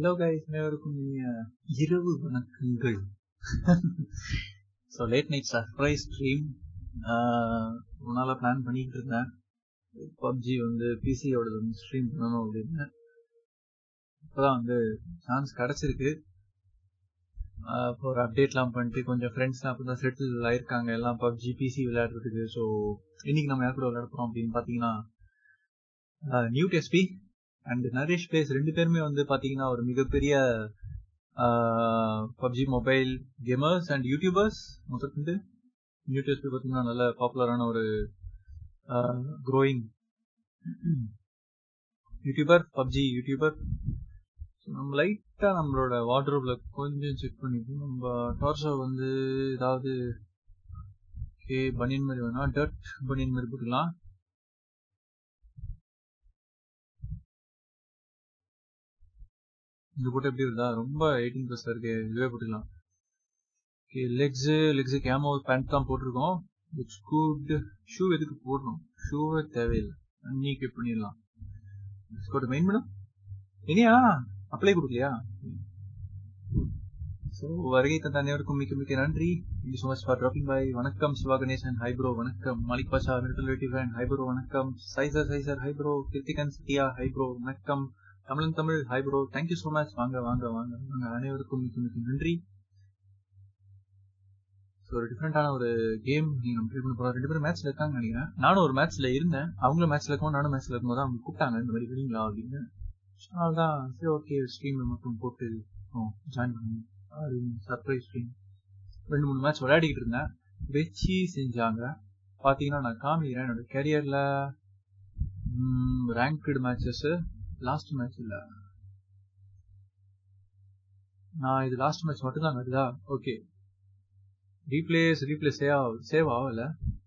Hello guys அனைவருக்கும் இனிய இரவு வணக்கங்கள் so late night surprise stream ஒரு நாளாக பிளான் பண்ணிட்டு இருந்தேன் பப்ஜி வந்து பிசியோட வந்து ஸ்ட்ரீம் பண்ணணும் அப்படின்னு இப்போதான் வந்து சான்ஸ் கிடச்சிருக்கு இப்போ ஒரு அப்டேட்லாம் பண்ணிட்டு கொஞ்சம் ஃப்ரெண்ட்ஸ்லாம் அப்போ தான் செட்டில் ஆயிருக்காங்க எல்லாம் பப்ஜி பிசி விளையாடுறதுக்கு ஸோ இன்னைக்கு நம்ம யார் கூட விளையாட போகிறோம் அப்படின்னு பார்த்தீங்கன்னா நியூ டெஸ்பி அண்ட் நரேஷ் பேஸ் ரெண்டு பேருமே வந்து பார்த்தீங்கன்னா ஒரு மிகப்பெரிய PUBG mobile gamers and YouTubers மொத்தத்துக்கு நியூ டெஸ்பி பார்த்தீங்கன்னா நல்ல பாப்புலரான ஒரு க்ரோயிங் யூடியூபர் பப்ஜி யூடியூபர் நம்ம லைட்டா நம்மளோட வார்ட்ரோப்ல கொஞ்சம் செக் பண்ணிப்போம் நம்ம டார்சோ வந்து ஏதாவது ஓகே பனியன் மாதிரி வேணா டர்ட் பனியன் மாதிரி போட்டுக்கலாம் இந்த போட்டு எப்படி வருதா ரொம்ப எயிட்டீன் ப்ளஸ் இருக்கு இதுவே போட்டுக்கலாம் okay legs legs camo pant தான் போட்டிருக்கோம் இட்ஸ் குட் ஷூ எதுக்கு போடணும் ஷூவே தேவையில்லை அன்னைக்கு பண்ணிடலாம் code main madam Iniya apply கொடுக்கலையா ஸோ வருகை தந்த அனைவருக்கும் மிக்க மிக்க நன்றி thank you so much for dropping bye வணக்கம் சிவா கணேசன் ஹை ப்ரோ வணக்கம் Malik Basha relative fan hi bro வணக்கம் சைசர் சைசர் hi bro Kiruthigan Sathya hi bro வணக்கம் Tamilan Tamil hi bro thank you so much வாங்க வாங்க வாங்க வாங்க அனைவருக்கும் மிக்க மிக்க நன்றி ஸோ ஒரு டிஃப்ரெண்டான ஒரு கேம் நீங்க நம்ம ப்ளே பண்ண போறோம் ரெண்டு பேரும் மேட்ச்ல இருக்காங்க நினைக்கிறேன் நானும் ஒரு மேட்ச்ல இருந்தேன் அவங்களும் மேட்ச்ல இருக்கும் நானும் மேட்ச்ல இருக்கும்போது அவங்க கூப்பிட்டாங்க இந்த மாதிரி விடுங்களா அப்படின்னு அதனால்தான் சரி ஓகே ஸ்ட்ரீம்ல மட்டும் போட்டு ஜாயின் பண்ணி அது சர்ப்ரைஸ் ஸ்ட்ரீம் ரெண்டு மூணு மேட்ச் விளையாடிக்கிட்டு இருந்தேன் வச்சு செஞ்சாங்க பார்த்தீங்கன்னா நான் காமிக்கிறேன் என்னோட கெரியர்ல ரேங்க்டு மேட்சஸ் லாஸ்ட் மேட்ச் இல்ல நான் இது லாஸ்ட் மேட்ச் மட்டும் தான் வருதா okay replace replace save save ஆகல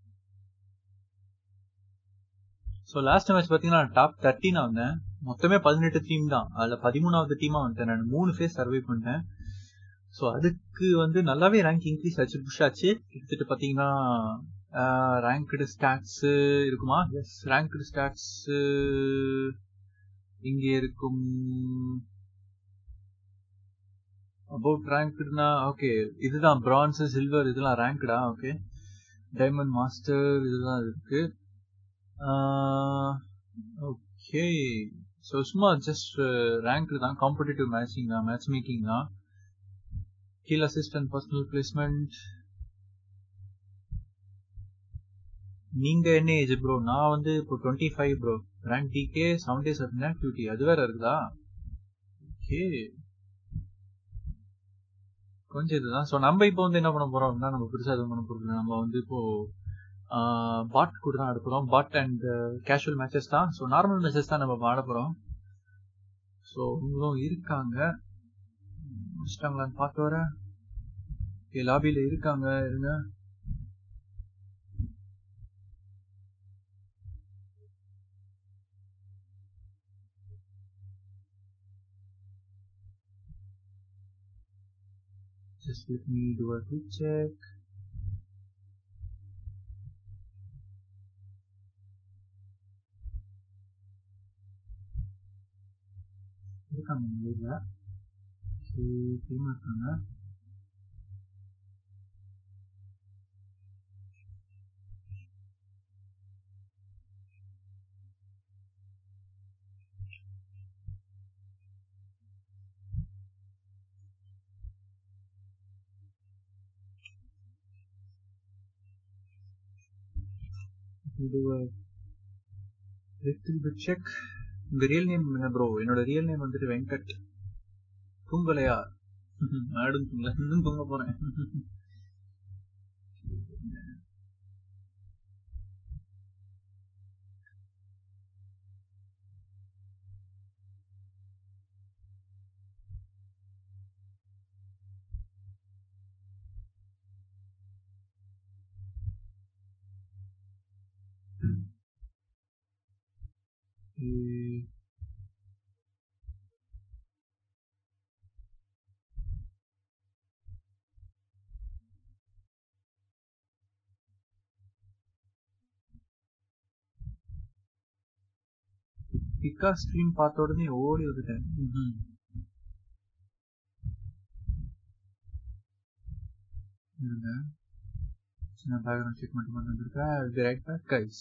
ஸோ லாஸ்ட் மேட்ச் பார்த்தீங்கன்னா டாப் தேர்ட்டின் வந்தேன் மொத்தமே பதினெட்டு டீம் தான் அதில் பதிமூணாவது டீமாக வந்துட்டேன் நான் மூணு ஃபேஸ் சர்வை பண்ணிட்டேன் ஸோ அதுக்கு வந்து நல்லாவே ரேங்க் இன்க்ரீஸ் ஆச்சு புஷ் ஆச்சு கிட்டத்தட்ட பார்த்தீங்கன்னா ரேங்க்டு ஸ்டாட்ஸ் இருக்குமா எஸ் ரேங்க்டு ஸ்டாட்ஸ் இங்கே இருக்கும் அபவுட் ரேங்க்டுனா ஓகே இதுதான் பிரான்ஸ் சில்வர் இதெல்லாம் ரேங்க்டா ஓகே டைமண்ட் மாஸ்டர் இதெல்லாம் இருக்கு ஓகே ஸோ சும்மா ஜஸ்ட் ரேங்க் தான் காம்படிட்டிவ் மேட்சிங் தான் மேட்ச் மேக்கிங் தான் கீழ் அசிஸ்டன்ட் பர்சனல் பிளேஸ்மெண்ட் நீங்க என்ன ஏஜ் ப்ரோ நான் வந்து இப்போ டுவெண்ட்டி ஃபைவ் ப்ரோ ரேங்க் டிகே செவன் டேஸ் ஆஃப் ஆக்டிவிட்டி அது வேற இருக்குதா ஓகே கொஞ்சம் இதுதான் ஸோ நம்ம இப்போ வந்து என்ன பண்ண போறோம் அப்படின்னா நம்ம பெருசாக எதுவும் பண்ண போறது நம்ம வந்து இப்போ பாட் கூட தான் எடுக்கிறோம் பாட் அண்ட் கேஷுவல் மேட்சஸ் தான் ஸோ நார்மல் மேட்சஸ் தான் நம்ம ஆட போகிறோம் ஸோ இவங்களும் இருக்காங்க முடிச்சிட்டாங்களான்னு பார்த்து வர ஓகே லாபியில் இருக்காங்க இருங்க Just let me do a quick check. இருக்காங்க எங்க வீட்டில் சரி டீமாக இருக்காங்க do a little bit check உங்க ரியல் நேம் என்ன ப்ரோ என்னோட ரியல் நேம் வந்துட்டு வெங்கட் தூங்கலையா நாடும் தூங்கல இன்னும் தூங்க போறேன் பிக்கா ஸ்ட்ரீம் பார்த்த உடனே ஓடி வந்துட்டேன் இருங்க சின்ன பேக்ரவுண்ட் செக் மட்டும் பண்ணி வந்திருக்கேன் direct back guys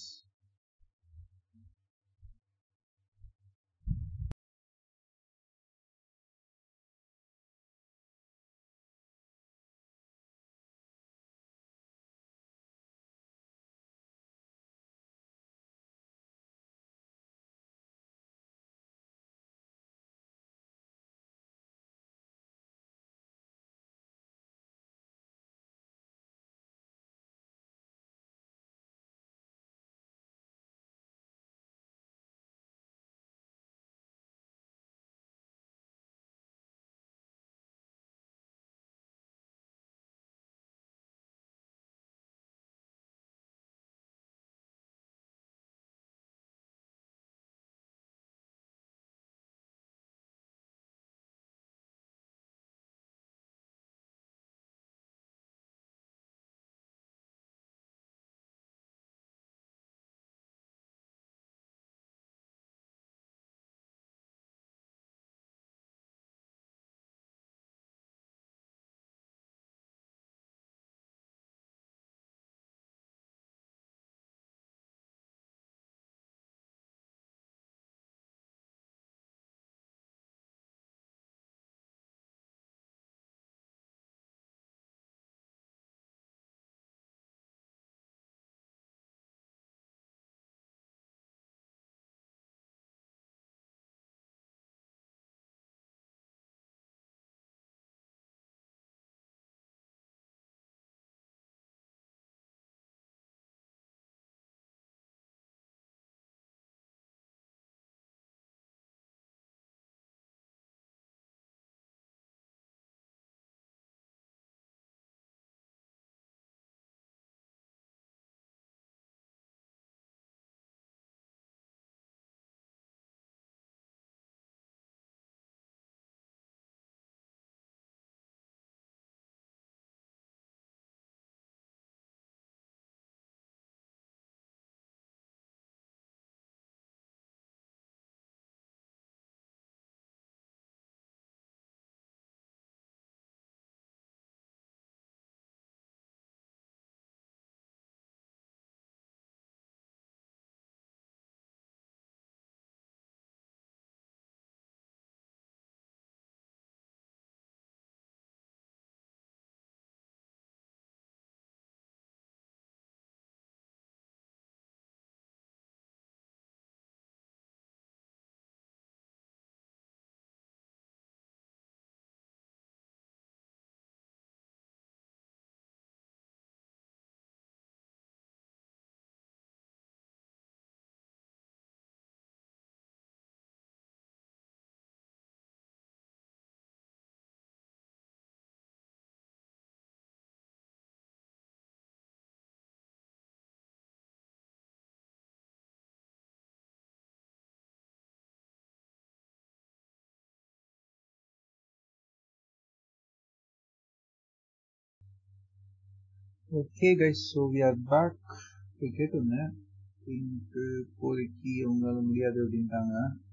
okay guys so we are back கேட்டிருந்தேன் எனக்கு இப்போதைக்கு அவங்களால முடியாது அப்படின்ட்டாங்க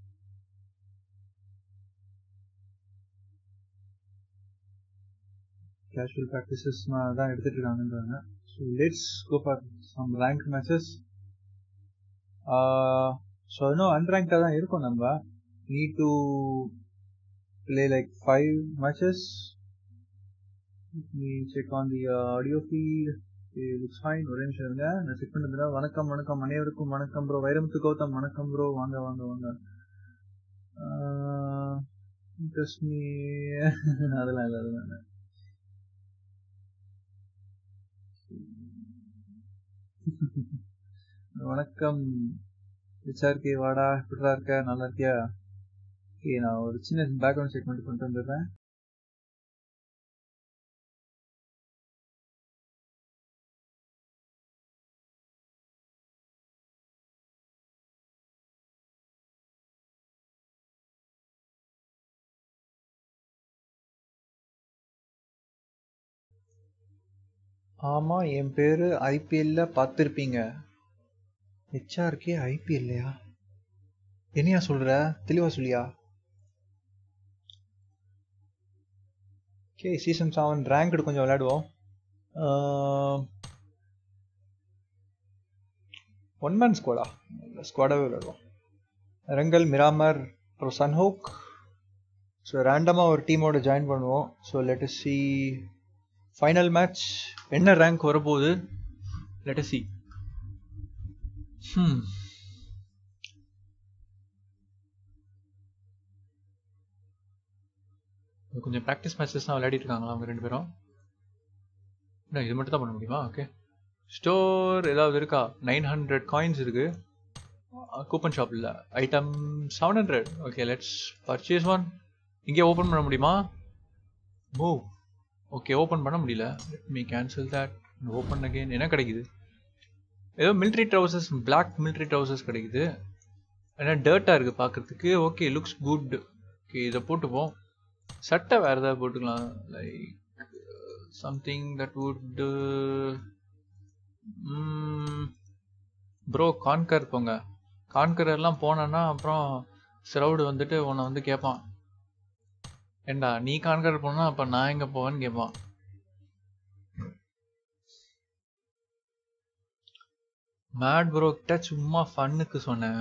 கேஷுவல் ப்ராக்டிசஸ் தான் எடுத்துட்டு இருக்காங்கன்றாங்க so let's go for some rank matches so இன்னும் அன்ரேங்காக தான் இருக்கும் நம்ம need to play like five matches Let me check on the uh, audio feed it looks fine ஒரே நிமிஷம் இருங்க நான் செக் பண்ணதுல வணக்கம் வணக்கம் அனைவருக்கும் வணக்கம் ப்ரோ வைரமுத்து கௌதம் வணக்கம் ப்ரோ வாங்க வாங்க வாங்க இன்ட்ரெஸ்ட் மீ அதெல்லாம் இல்லை அதெல்லாம் இல்லை வணக்கம் ஹெச்ஆர்கே வாடா எப்படிடா இருக்க நல்லா இருக்கியா ஓகே நான் ஒரு சின்ன பேக்ரவுண்ட் செக் மட்டும் கொண்டு வந்துடுறேன் ஆமா என் பேரு ஐபிஎல்ல பார்த்துருப்பீங்க ஹெச்ஆர்கே ஐபிஎல்லையா என்னையா சொல்ற தெளிவா சொல்லியா ஓகே சீசன் செவன் ரேங்க்டு கொஞ்சம் விளையாடுவோம் ஒன் மேன் ஸ்குவாடா ஸ்குவாடாகவே விளையாடுவோம் ரங்கல் மிராமர் அப்புறம் சன்ஹோக் ஸோ ரேண்டமாக ஒரு டீமோட ஜாயின் பண்ணுவோம் so let see final match என்ன ரேங்க் வரப்போகுது லெட் சி ம் கொஞ்சம் ப்ராக்டிஸ் மேட்சஸ்லாம் விளையாடிட்டு இருக்காங்களா அவங்க ரெண்டு பேரும் என்ன இது மட்டும் தான் பண்ண முடியுமா ஓகே ஸ்டோர் ஏதாவது இருக்கா நைன் ஹண்ட்ரட் காயின்ஸ் இருக்கு கூப்பன் ஷாப் இல்லை item seven hundred okay let's purchase one இங்கே ஓப்பன் பண்ண முடியுமா ஓ ஓகே ஓப்பன் பண்ண முடியல let me cancel that open again என்ன கிடைக்குது ஏதோ military trousers black military trousers கிடைக்குது ஏன்னா டர்ட்டாக இருக்குது பார்க்குறதுக்கு ஓகே லுக்ஸ் குட் ஓகே இதை போட்டுப்போம் சட்டை வேறு ஏதாவது போட்டுக்கலாம் like something that would bro conqueror போங்க கான்கர் எல்லாம் போனேன்னா அப்புறம் சிரவுடு வந்துட்டு உன்னை வந்து கேட்பான் ஏண்டா நீ கான்கர் போனா அப்போ நான் எங்கே போவேன்னு கேட்பான் மேட் ப்ரோ கிட்ட சும்மா ஃபன்னுக்கு சொன்னேன்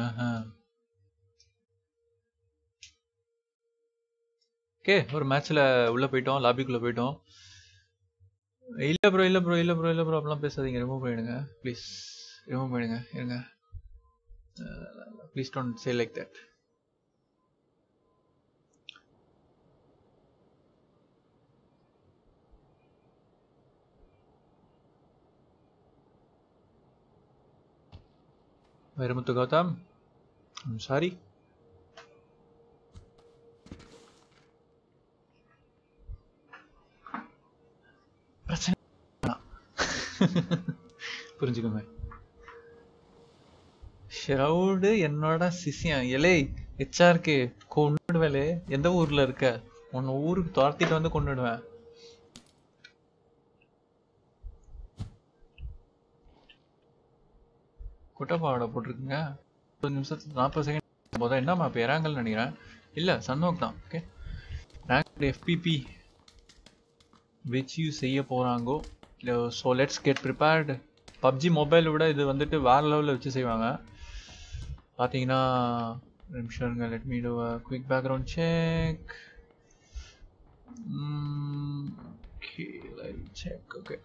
ஓகே ஒரு மேட்ச்ல உள்ள போயிட்டோம் லாபிக்குள்ள போயிட்டோம் இல்ல ப்ரோ இல்ல ப்ரோ இல்ல ப்ரோ இல்ல ப்ரோ அப்படிலாம் பேசாதீங்க ரிமூவ் பண்ணிடுங்க ப்ளீஸ் ரிமூவ் பண்ணிடுங்க இருங்க please don't say like that Vairamuthu Gautham sorry பிரச்சனை புரிஞ்சுக்கோங்க ஷரவுடு என்னோட சிசியம் எலே ஹெச்ஆர்கே கொண்டுடுவேலே எந்த ஊர்ல இருக்க உன்னை ஊருக்கு துரத்திட்டு வந்து கொண்டுடுவேன் குட்டப்பாவோட போட்டிருக்குங்க முப்பது நிமிஷத்துக்கு நாற்பது செகண்ட் போதும் என்னம்மா இப்போ இறாங்கல்னு நினைக்கிறேன் இல்லை சந்தோக் தான் ஓகே ரேங்க் எஃபிபி வச்சு செய்ய போகிறாங்கோ so let's get prepared PUBG mobile விட இது வந்துட்டு வேறு லெவலில் வச்சு செய்வாங்க பார்த்தீங்கன்னா நிமிஷம் இருங்க let me do quick background check okay live check okay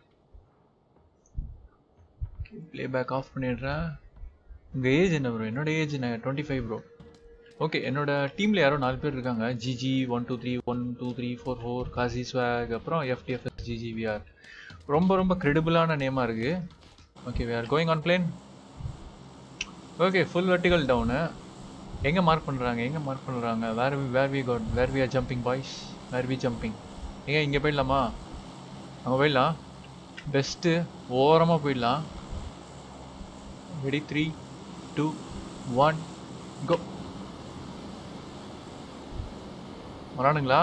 play back off பண்ணிடுறேன் உங்கள் ஏஜ் என்ன ப்ரோ என்னோட ஏஜ் என்ன டுவெண்ட்டி ஃபைவ் ப்ரோ ஓகே என்னோட டீமில் யாரோ நாலு பேர் இருக்காங்க GG one two three one two three four four Kasi swag அப்புறம் எஃப்டிஎஃப்எஸ் ஜிஜிவிஆர் ரொம்ப ரொம்ப கிரெடிபிளான நேமாக இருக்குது okay we are going on plane okay full vertical down எங்கே மார்க் பண்ணுறாங்க எங்கே மார்க் பண்ணுறாங்க where we where we got where we are jumping boys where we jumping ஏங்க இங்கே போயிடலாமா அங்கே போயிடலாம் பெஸ்ட்டு ஓரமாக போயிடலாம் ready three two one go வரானுங்களா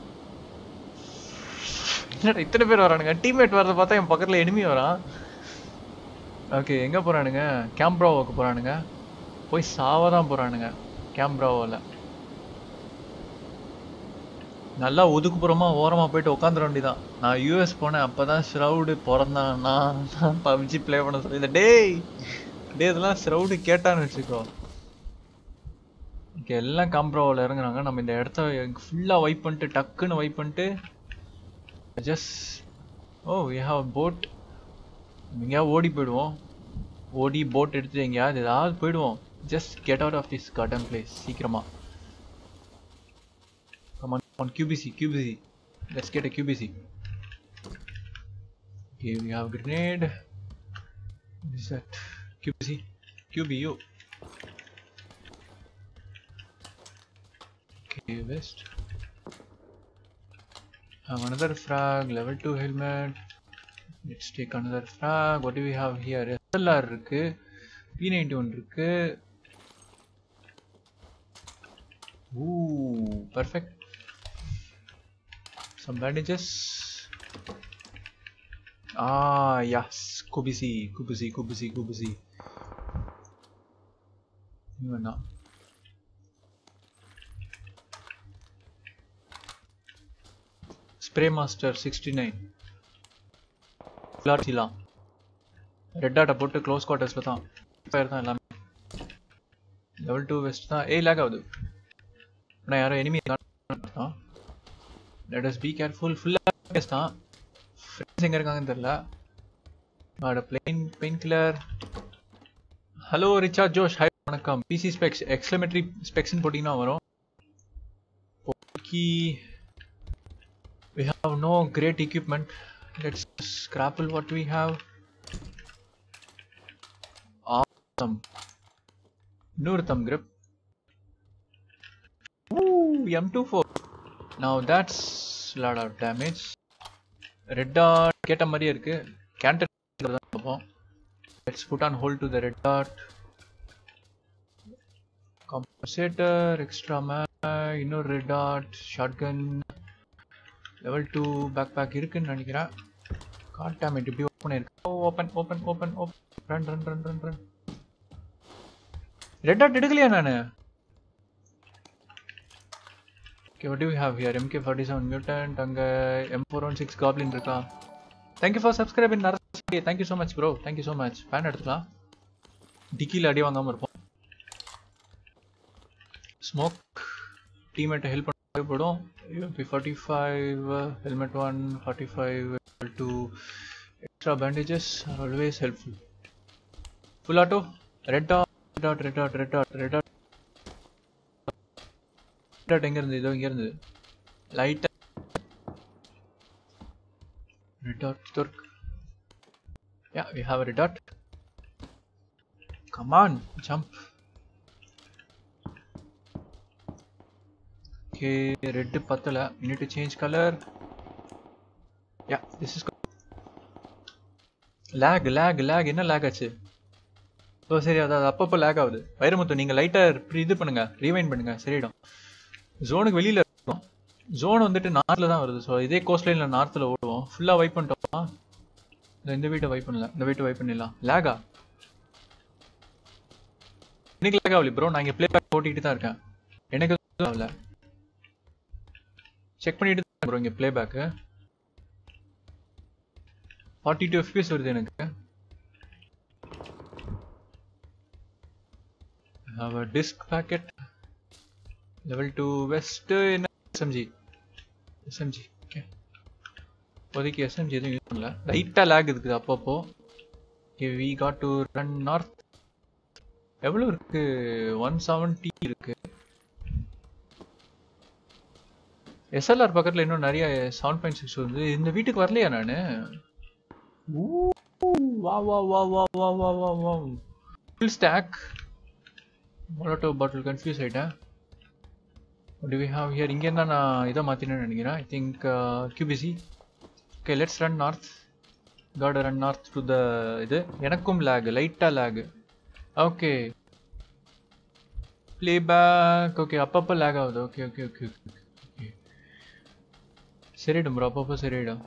என்னடா இத்தனை பேர் வரானுங்க டீம்மேட் வரத பார்த்தா என் பக்கத்தில் எனிமி வரான் ஓகே எங்கே போகிறானுங்க கேம்ப்ராவோக்கு போகிறானுங்க போய் சாவ தான் போகிறானுங்க கேம்ப்ராவோவில் நல்லா ஒதுக்குப்புறமா ஓரமாக போயிட்டு உட்காந்துட வேண்டியதான் நான் யூஎஸ் போனேன் அப்போ தான் ஷ்ரவுடு பிறந்தான்னா நான் பப்ஜி ப்ளே பண்ண சொல்லி இந்த டேய் டே இதெல்லாம் ஷ்ரவுடு கேட்டான்னு வச்சுக்கோ இங்கே எல்லாம் காம்ப்ரோவில் இறங்குறாங்க நம்ம இந்த இடத்த ஃபுல்லாக வைப் பண்ணிட்டு டக்குன்னு வைப் பண்ணிட்டு just oh we have boat எங்கேயாவது ஓடி போயிடுவோம் ஓடி போட் எடுத்துட்டு எங்கேயாவது ஏதாவது போயிடுவோம் just get out of this garden place சீக்கிரமா Come on, on QBC, QBC. Let's get a QBC. Okay, we have grenade. What is that? QBC. QBU. Okay, west. Have another frag, level 2 helmet. Let's take another frag. What do we have here? SLR இருக்கு P91 இருக்கு Ooh, perfect. Some bandages. Ah, yes. Kubisi, Kubisi, Kubisi, Kubisi. இவன் தான் spray master sixty nine விளாட்சிலாம் red டாட்டை போட்டு close குவார்ட்டர்ஸில் தான் fire தான் எல்லாமே லெவல் டூ வெஸ்ட் தான் ஏய் லேக் ஆகுது ஆனால் யாரோ எனிமி தான் லெட் அஸ் பி கேர்ஃபுல் ஃபுல்லாக கேஸ் தான் ஃப்ரெண்ட்ஸ் எங்கே இருக்காங்கன்னு தெரில but plain pain killer hello Richa Josh hi வணக்கம் பிசி ஸ்பெக்ஸ் எக்ஸ்லமெட்ரி ஸ்பெக்ஸ்னு போட்டிங்கன்னா வரும் key we have no great equipment let's scrapple what we have awesome இன்னொரு thumb grip Ooh, M24 now that's lot of damage red dot கேட்ட மாதிரியே இருக்கு counter தான் பார்ப்போம் let's put on hold to the red dot compensator extra man இன்னொரு red dot shotgun level two bag bag இருக்குன்னு நினைக்கிறேன் god damn it இப்படி open இருக்கு open open open open run run run run run red dot எடுக்கலையா நான் okay what do we have here MK forty seven mutant அங்கே M four one six goblin இருக்கா thank you for subscribing நரசி thank you so much bro thank you so much pan எடுத்துக்கலாம் டிக்கியில் அடி வாங்காமல் இருப்போம் ஸ்மோக் டீம்மேட்டை ஹெல்ப் பண்ண தேவைப்படும் UMP forty five helmet one forty five two extra bandages are always helpful full auto red dot dot red dot red dot red dot red dot எங்கே இருந்து இதோ இங்கே இருந்து லைட்டாக ரெட் டாட் துர்க் yeah we have red dot come on jump okay red பத்தல we need to change color yeah this is lag lag lag என்ன lag ஆச்சு ஓ சரி அதாவது அப்பப்போ lag ஆகுது வைரமுத்து நீங்க லைட்டா இது பண்ணுங்க ரீவைண்ட் பண்ணுங்க சரியிடும் ஜோனுக்கு வெளியில இருக்கும் ஜோன் வந்துட்டு நார்த்ல தான் வருது ஸோ இதே கோஸ்ட் லைன்ல நார்த்ல ஓடுவோம் ஃபுல்லா வைப் பண்ணிட்டோமா இந்த வீட்டை வைப் பண்ணல இந்த வீட்டை வைப் பண்ணிடலாம் லேகா எனக்கு லேக் ஆகல ப்ரோ நான் இங்க ப்ளே பேக் போட்டுக்கிட்டு தான் இருக்கேன் எனக்கு ஆகல செக் பண்ணிட்டு தான் ப்ரோ இங்க play back forty two FPS வருது எனக்கு disk packet level two vest என்ன எஸ்எம்ஜி எஸ்எம்ஜி ஓகே இப்போதைக்கு எஸ்எம்ஜி எதுவும் யூஸ் பண்ணல லைட்டாக லேக் இருக்குது அப்பப்போ okay we got to run north எவ்வளோ இருக்கு ஒன் செவன்ட்டி இருக்கு எஸ்எல்ஆர் பக்கத்தில் இன்னும் நிறைய செவன் பாயிண்ட் சிக்ஸ் வந்து இந்த வீட்டுக்கு வரலையா நான் வா வா வா வா வா வா வா வா full stock molotov bottle confuse ஆகிட்டேன் டு வி ஹாவ் ஹியர் இங்கே தான் நான் இதை மாற்றினேன்னு நினைக்கிறேன் I think Kubisi okay let's run north got run north to the இது எனக்கும் லேக் லைட்டாக lag okay play back okay அப்பப்போ லேக் ஆகுது okay okay okay okay okay சரிடும் ப்ரோ அப்பப்போ சரிடும்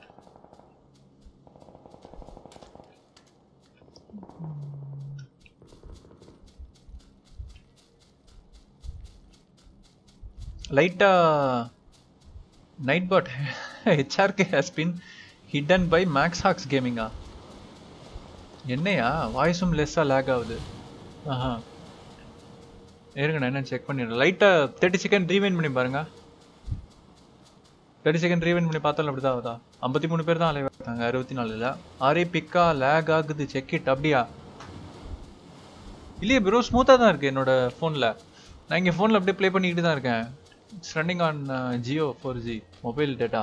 லைட்டா night bot H R K has been hidden by Max Hawks கேமிங்கா என்னையா வாய்ஸும் லெஸ்ஸாக லேக் ஆகுது ஆஹா இருங்க நான் என்ன செக் பண்ணிடுறேன் லைட்டாக தேர்ட்டி செகண்ட் ரீவைன் பண்ணி பாருங்க தேர்ட்டி செகண்ட் ரீவைன் பண்ணி பார்த்தாலும் அப்படி தான் ஆகுதா ஐம்பத்தி மூணு பேர் தான் அலைவ் இருக்காங்க அறுபத்தி நாலில் ஆரே பிக்கா லேக் ஆகுது செக் இட் அப்படியா இல்லையே ப்ரோ ஸ்மூத்தாக தான் இருக்குது என்னோட ஃபோனில் நான் இங்கே ஃபோனில் அப்படியே ப்ளே பண்ணிக்கிட்டு தான் இருக்கேன் it's running on Jio four G mobile data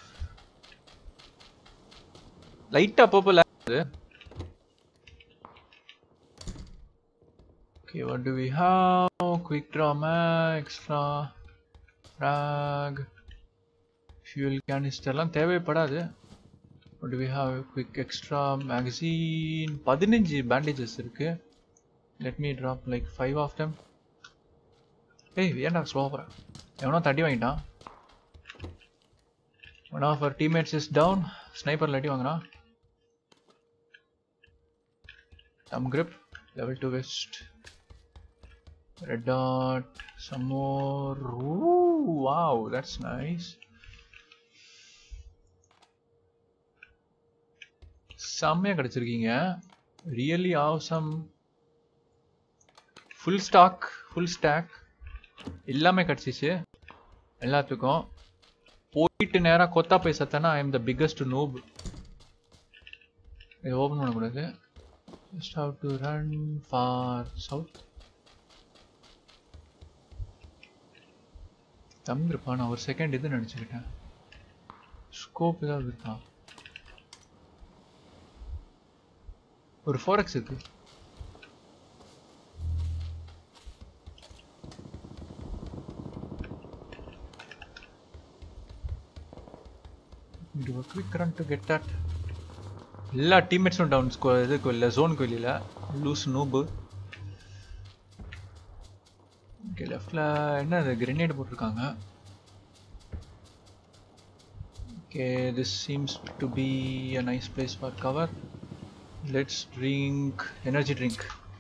லைட்டாக அப்பப்போ லேக் ஆகுது Okay, what do we have? Quick draw mag, extra frag, fuel canister எல்லாம் தேவைப்படாது What do we have? Quick extra magazine. பதினஞ்சு bandages இருக்கு Let me drop like five of them. ஏய் ஏன்டா ஸ்லோவாக போகிறேன் எவனோ தட்டி வாங்கிட்டான் one of our teammates is down sniper அடி வாங்குறான் தம் grip level 2 west red dot some more Ooh, wow that's nice செம்மையா கிடைச்சிருக்கீங்க really awesome full stock full stock எல்லாமே கிடச்சிச்சு எல்லாத்துக்கும் போயிட்டு நேராக கொத்தா போய் சத்தனா ஐ எம் த பிக்கஸ்ட் நோப் இதை ஓப்பன் பண்ணக்கூடாது just how to run far south தம்பிருப்பா நான் ஒரு செகண்ட் இது நினச்சிக்கிட்டேன் ஸ்கோப் ஏதாவது இருக்கா ஒரு ஃபோரெக்ஸ் இருக்கு do a quick run to get that எல்லா டீம்மேட்ஸும் டவுன் ஸ்கோ இதுக்கு இல்லை ஜோனுக்கு வெளியில் லூஸ் நூபு ஓகே லெஃப்டில் என்ன இது கிரெனேட் போட்டிருக்காங்க okay this seems to be a nice place for cover let's drink energy drink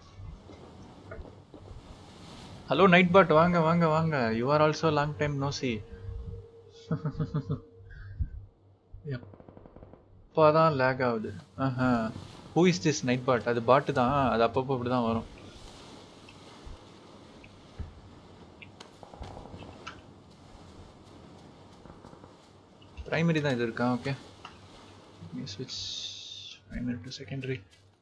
hello night bot வாங்க வாங்க வாங்க you are also long time no see எப்போதான் லேக் ஆகுது who is this night bot அது பாட்டு தான் அது அப்பப்போ அப்படி தான் வரும் பிரைமரி தான் இது இருக்கா ஓகே ஸ்விட்ச் பிரைமரி டு செகண்டரி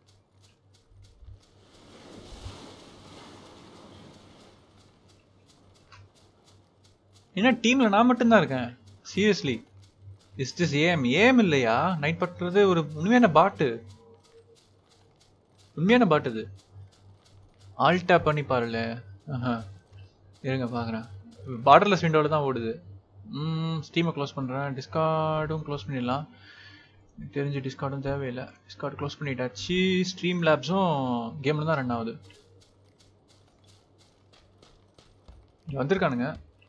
என்ன டீம்ல நான் மட்டும்தான் இருக்கேன் seriously is this AM AM இல்லையா நைட் பட்டுறது ஒரு உண்மையான பாட்டு உண்மையான பாட்டு இது ஆல் டேப் பண்ணி பாருல ஆஹா இருங்க பார்க்குறேன் பார்டர்லெஸ் விண்டோவில் தான் ஓடுது ஸ்டீமை க்ளோஸ் பண்ணுறேன் டிஸ்கார்டும் க்ளோஸ் பண்ணிடலாம் எனக்கு தெரிஞ்சு டிஸ்கார்டும் தேவையில்லை டிஸ்கார்டு க்ளோஸ் பண்ணிட்டாச்சு ஸ்ட்ரீம் லேப்ஸும் கேமில் தான் ரன் ஆகுது இங்க வந்திருக்கானுங்க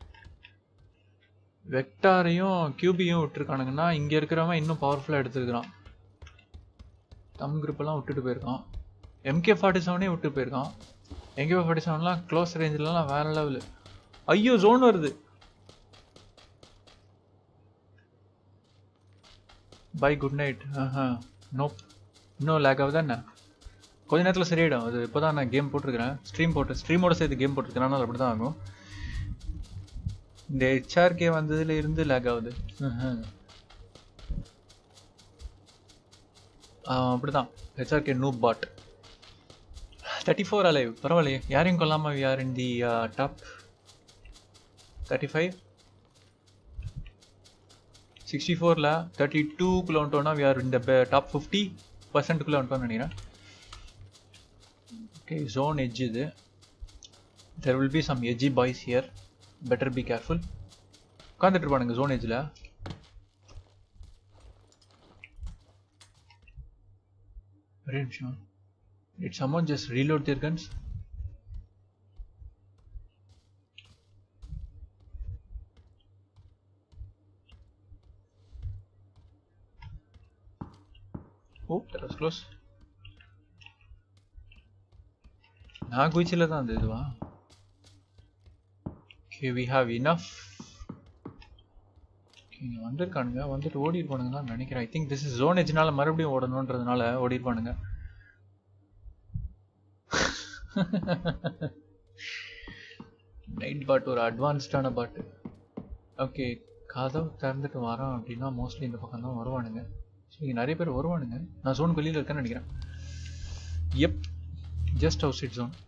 வெக்டாரையும் கியூபியும் விட்டுருக்கானுங்கன்னா இங்கே இருக்கிறவன் இன்னும் பவர்ஃபுல்லாக எடுத்துருக்கிறான் தம் குரூப்பெல்லாம் விட்டுட்டு போயிருக்கான் எம்கே ஃபார்ட்டி செவனே விட்டு போயிருக்கான் எம்கே ஃபார்ட்டி செவன்லாம் க்ளோஸ் ரேஞ்சிலலாம் வேற லெவலு ஐயோ ஜோன் வருது பை குட் நைட் ஆஹா நோப் இன்னும் லேக் ஆகுதா என்ன கொஞ்ச நேரத்தில் சரியாயிடும் அது இப்போ தான் நான் கேம் போட்டிருக்கிறேன் ஸ்ட்ரீம் போட்டு ஸ்ட்ரீமோட சேர்த்து கேம் போட்டிருக்கிறேன் அதனால அப்படி தான் ஆகும் இந்த ஹெச்ஆர்கே வந்ததுல இருந்து லேக் ஆகுது அப்படிதான் H R K noob bot thirty four alive பரவாயில்லையே யாரையும் கொல்லாம we are in the top thirty five sixty ஃபோரில் தேர்ட்டி டூக்குள்ளே வந்துட்டோம்னா வி ஆர் இந்த டாப் ஃபிஃப்டி பர்சன்ட்டுக்குள்ளே வந்துட்டோம்னு நினைக்கிறேன் ஓகே ஜோன் எட்ஜ் இது there will be some edgy boys here better be careful உட்காந்துட்டு இருப்பானுங்க ஜோன் ஏஜில் ஒரே நிமிஷம் it's amount just reload their guns oh that was close நான் குயிச்சில் தான் அந்த இதுவா ஓகே வி ஹாவ் இனஃப் இங்கே வந்திருக்கானுங்க வந்துட்டு ஓடி இருப்பானுங்க தான் நினைக்கிறேன் I think this is zone எஜ்னால மறுபடியும் ஓடணுன்றதுனால ஓடி இருப்பானுங்க நைட் பாட் ஒரு அட்வான்ஸ்டான பாட்டு ஓகே கதவு திறந்துட்டு வரோம் அப்படின்னா மோஸ்ட்லி இந்த பக்கம் தான் வருவானுங்க இங்கே நிறைய பேர் வருவானுங்க நான் ஜோன் வெளியில் இருக்கேன்னு நினைக்கிறேன் எப் just house it zone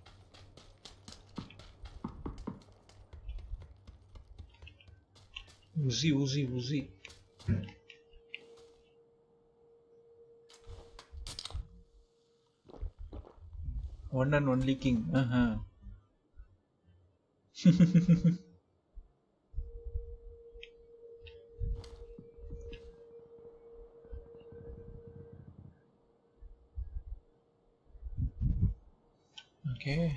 Uzi, Uzi, Uzi. One and only king. Uh-huh. okay.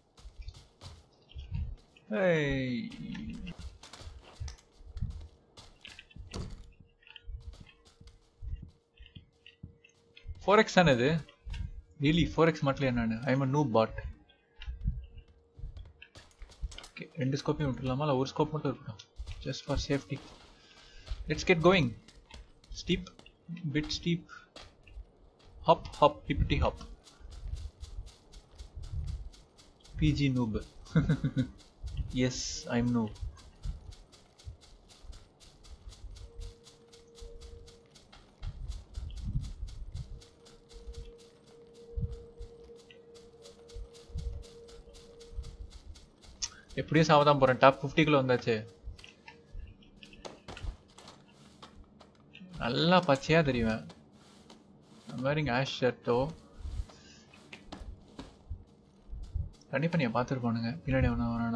Hey. Four X தானே இது ரியலி ஃபோர் எக்ஸ் மட்டும் நான் ஐம் அ நூ பாட் ஓகே ரெண்டு ஸ்கோப்பையும் விட்டுலாமா இல்லை ஒரு ஸ்கோப் மட்டும் இருக்கட்டும் just for safety let's get going steep bit steep hop hop hippity hop PG noob yes I'm noob எப்படியும் சாவ தான் போறேன் டாப் ஃபிஃப்டிக்குள்ள வந்தாச்சு நல்லா பச்சையா தெரியுவேன் wearing ஆஷ் ஷர்ட்டோ கண்டிப்பா நீ பார்த்துருப்பானுங்க பின்னாடி அவன வரானா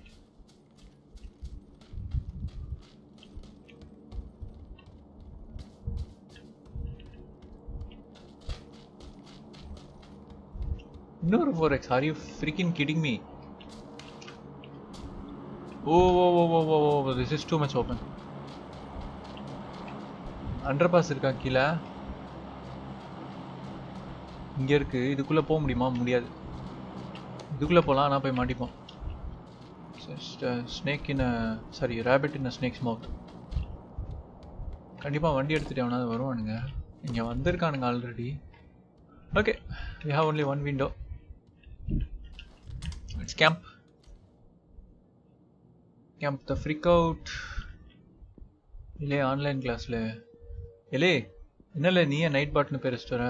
இன்னொரு four X are you freaking kidding me oh oh oh oh oh oh this is too much open under pass இருக்கா கீழே இங்க இருக்கு இதுக்குள்ள போக முடியுமா முடியாது இதுக்குள்ள போலாம் ஆனா போய் மாட்டிப்போம் snake in sorry rabbit in snake's mouth கண்டிப்பா வண்டி எடுத்துட்டு எவனாவது வருவானுங்க இங்க வந்திருக்கானுங்க already okay we have only one window it's camp camp the frick out இல்லே ஆன்லைன் கிளாஸ்ல இல்லே என்னல நீ ஏன் நைட் பாட்னு பேர் வச்சுட்டு வர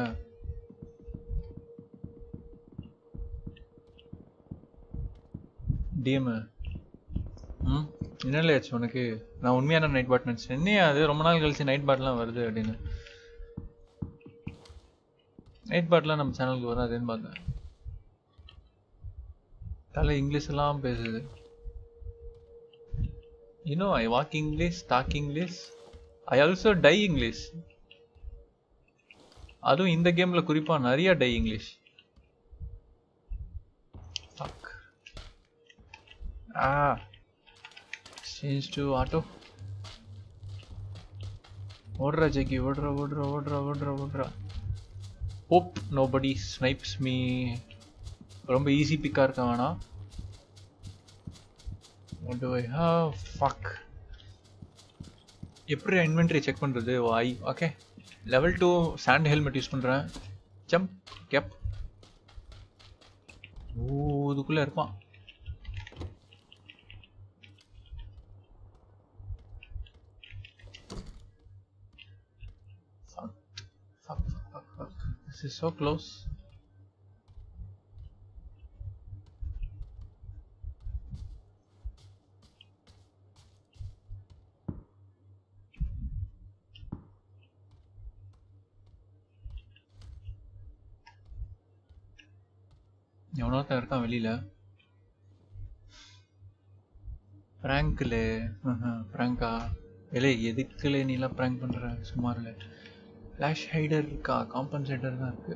டிஎம் ம் என்னல ஆச்சு உனக்கு நான் உண்மையான நைட் பாட் நினச்சேன் என்னையா அது ரொம்ப நாள் கழிச்சு நைட் பாட்லாம் வருது அப்படின்னு நைட் பாட்லாம் நம்ம சேனலுக்கு வராதுன்னு பார்த்தேன் தலை இங்கிலீஷ் எல்லாம் பேசுது You know, I walk English, talk English. I also die English. அதுவும் இந்த கேம்ல குறிப்பா நிறைய டை English Fuck. Ah. Change to auto. ஓடுறா ஜெக்கி ஓடுறா ஓடுறா ஓடுறா ஓடுறா ஓடுறா ஹோப் நோபடி ஸ்னைப்ஸ் மீ ரொம்ப ஈஸி பிக்கா இருக்க வேணாம் What do I have? Fuck. எப்படி இன்வென்ட்ரி செக் பண்றது oh I okay level two sand helmet use பண்றேன் ஜம்ப் கேப் ஓ இதுக்குள்ள இருப்பான் Fuck. Fuck, fuck, fuck. This is so close. எவனோத்தான் இருக்கான் வெளியில பிராங்க்ல பிராங்கா இல்லை எதுக்குல நீ எல்லாம் பிராங்க் பண்ற சுமார்ல ஃபிளாஷ் ஹைடர் இருக்கா காம்பன்சேட்டர் தான் இருக்கு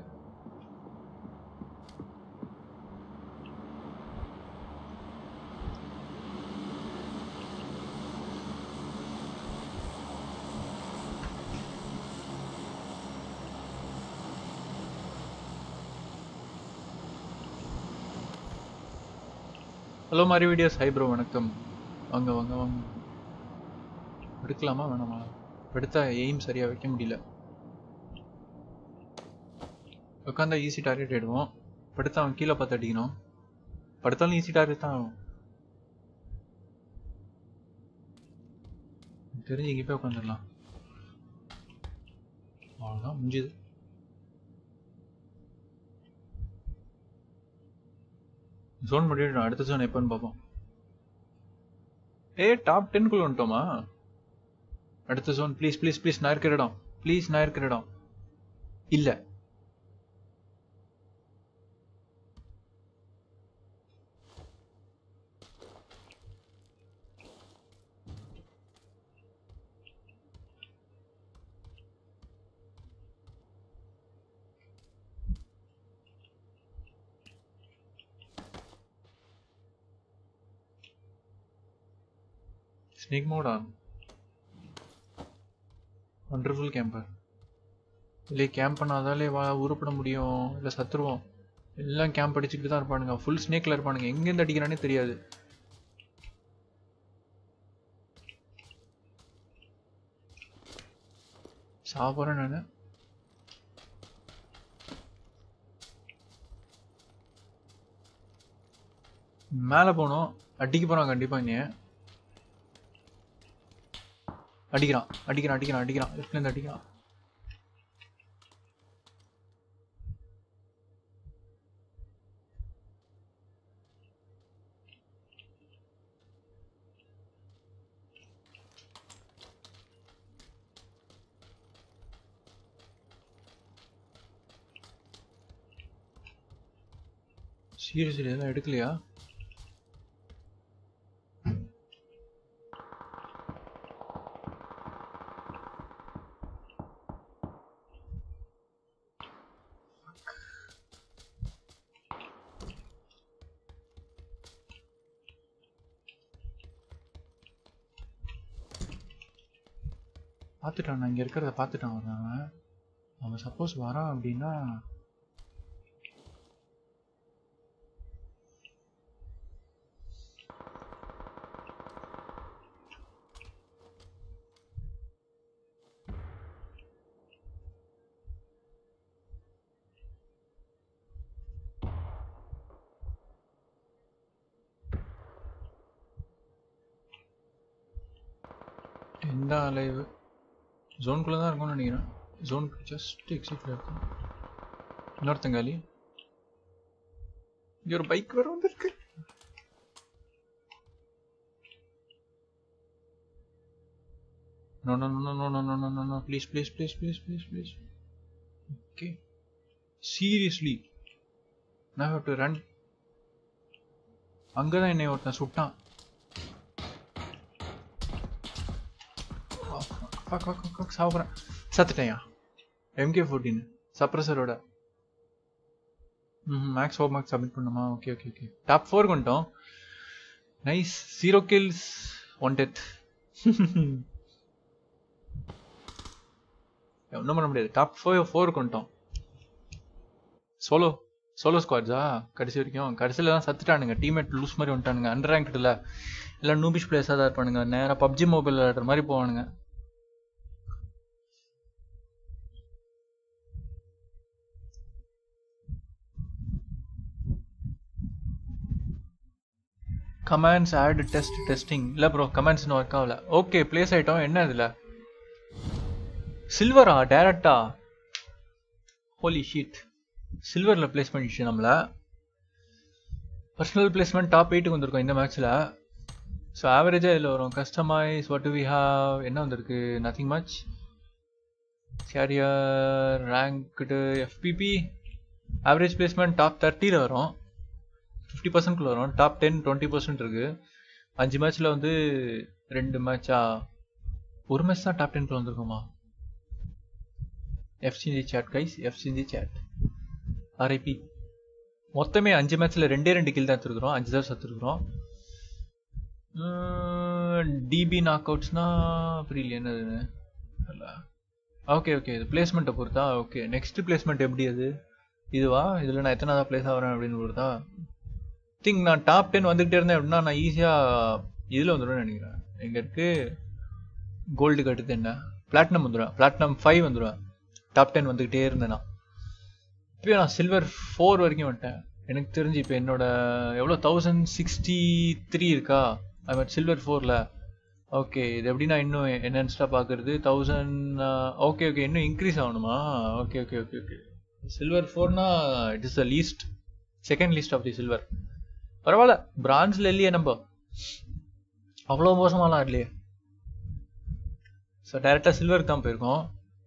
ஹலோ மாதிரி வீடியோஸ் ஹை ப்ரோ வணக்கம் வாங்க வாங்க வாங்க எடுக்கலாமா வேணாமா எடுத்தா எய்ம் சரியா வைக்க முடியல உட்காந்தா ஈஸி டார்கெட் ஆயிடுவோம் படுத்தா அவன் கீழே பார்த்து அடிக்கணும் படுத்தாலும் ஈஸி டார்கெட் தான் ஆகும் எனக்கு தெரிஞ்சு இங்கே போய் உட்காந்துடலாம் அவ்வளோதான் முடிஞ்சுது ஜோன் முடியும் அடுத்த ஜோன் எப்போன்னு பார்ப்போம் ஏ டாப் டென்குள்ள வந்துட்டோமா அடுத்த ஜோன் ப்ளீஸ் ப்ளீஸ் ப்ளீஸ் நான் இருக்கிற இடம் ப்ளீஸ் நான் இருக்கிற இடம் இல்ல snake mode on wonderful camper இல்லை கேம்ப் பண்ணாதாலே வா உருப்பிட முடியும் இல்லை சத்துருவோம் எல்லாம் கேம்ப் அடிச்சுக்கிட்டு தான் இருப்பானுங்க ஃபுல் ஸ்னேக்கில் இருப்பானுங்க எங்கேருந்து அடிக்கிறானே தெரியாது சாப்பிட்றேன் நான் மேலே போகணும் அடிக்க போகிறான் கண்டிப்பாக இனி அடிக்கிறான் அடிக்கிறான் அடிக்கிறான் அடிக்கிறான் லெஃப்ட்லேருந்து அடிக்கிறான் சீரியஸ்லி இதெல்லாம் எடுக்கலையா பார்த்துட்டான் நான் இங்கே இருக்கிறத பார்த்துட்டான் அவன் அவன் சப்போஸ் வரான் அப்படின்னா எந்த அலைவு ஜோனுக்குள்ளே தான் இருக்கும்னு நினைக்கிறேன் ஜோனுக்கு ஜஸ்ட் எக்ஸிட்டில் இருக்கும் இன்னொருத்தங்காலி இங்கே ஒரு பைக் வேறு வந்திருக்கு No, no, no, no, no, no, no, no, no, please, please, please, please, please, please. Okay. Seriously. Now I have to run. அங்கதான் என்னை ஒருத்தன் சுட்டான் சாப்பிட்றேன் சத்துட்டேயா எம்கே ஃபோர்டீன் சப்ரஸரோட ம் மேக்ஸ் ஹோம் மார்க் சப்மிட் பண்ணுமா okay okay okay top four கொண்டோம் nice zero kills one death ஒன்றும் பண்ண முடியாது டாப் ஃபோர் ஃபோர் கொண்டோம் சோலோ சோலோ ஸ்குவாட்ஸா கடைசி வரைக்கும் கடைசியில் தான் சத்துட்டானுங்க டீம்மேட் லூஸ் மாதிரி வந்துட்டானுங்க அண்டர் ரேங்க்டில் எல்லாம் நூபிஷ் பிளேஸாக தான் இருப்பானுங்க நேராக பப்ஜி மொபைல் விளையாடுற மாதிரி போவானுங்க கமாண்ட்ஸ் ஆட் டெஸ்ட் டெஸ்டிங் இல்லை ப்ரோ கமாண்ட்ஸ் இன்னும் ஒர்க் ஆகல ஓகே பிளேஸ் ஆகிட்டோம் என்ன இதில் சில்வரா டேரக்டா ஹோலி ஷீட் சில்வரில் பிளேஸ் பண்ணிடுச்சு நம்மளை பர்சனல் பிளேஸ்மெண்ட் டாப் எயிட்டுக்கு வந்திருக்கோம் இந்த மேட்ச்சில் ஸோ ஆவரேஜாக இதில் வரும் கஸ்டமைஸ் வாட் வி ஹாவ் என்ன வந்திருக்கு nothing much career ranked FPP average placement top தேர்ட்டியில் வரும் ஃபிஃப்டி பர்சன்ட்குள்ள வரும் டாப் டென் டுவெண்ட்டி பர்சன்ட் இருக்குது அஞ்சு மேட்ச்சில் வந்து ரெண்டு மேட்சா ஒரு மேட்ச் தான் டாப் டென்க்குள்ள வந்திருக்குமா F C G sad guys F C G sad RIP மொத்தமே அஞ்சு மேட்ச்சில் ரெண்டே ரெண்டு கில் தான் எடுத்துருக்குறோம் அஞ்சு தான் சத்துருக்குறோம் டிபி நாக் அவுட்ஸ்னா புரியல என்னது ஓகே ஓகே இது பிளேஸ்மெண்ட்டை பொறுத்தா ஓகே நெக்ஸ்ட் பிளேஸ்மெண்ட் எப்படி அது இதுவா இதில் நான் எத்தனாவது பிளேஸ் ஆகிறேன் அப்படின்னு பொறுத்தா திங்க் நான் டாப் டென் வந்துகிட்டே இருந்தேன் அப்படின்னா நான் ஈஸியாக இதில் வந்துடுவேன் நினைக்கிறேன் எங்கே இருக்கு கோல்டுக்கு அடுத்து என்ன பிளாட்டினம் வந்துடுவேன் பிளாட்டினம் ஃபைவ் வந்துடுவேன் டாப் டென் வந்துக்கிட்டே இருந்தேன்னா இப்போ நான் சில்வர் ஃபோர் வரைக்கும் வந்துட்டேன் எனக்கு தெரிஞ்சு இப்போ என்னோட எவ்வளோ தௌசண்ட் சிக்ஸ்டி த்ரீ இருக்கா ஐ மீன் சில்வர் ஃபோரில் ஓகே இது எப்படி நான் இன்னும் என்னென்ஸ்டாக பார்க்குறது தௌசண்ட் ஓகே ஓகே இன்னும் இன்க்ரீஸ் ஆகணுமா okay okay okay okay silver ஃபோர்னா it is the least second least of the silver பரவாயில்ல பிரான்ஸ்ல இல்லையே நம்ம அவ்வளோ மோசமாலாம் இல்லையே ஸோ டைரெக்டாக சில்வருக்கு தான் போயிருக்கோம்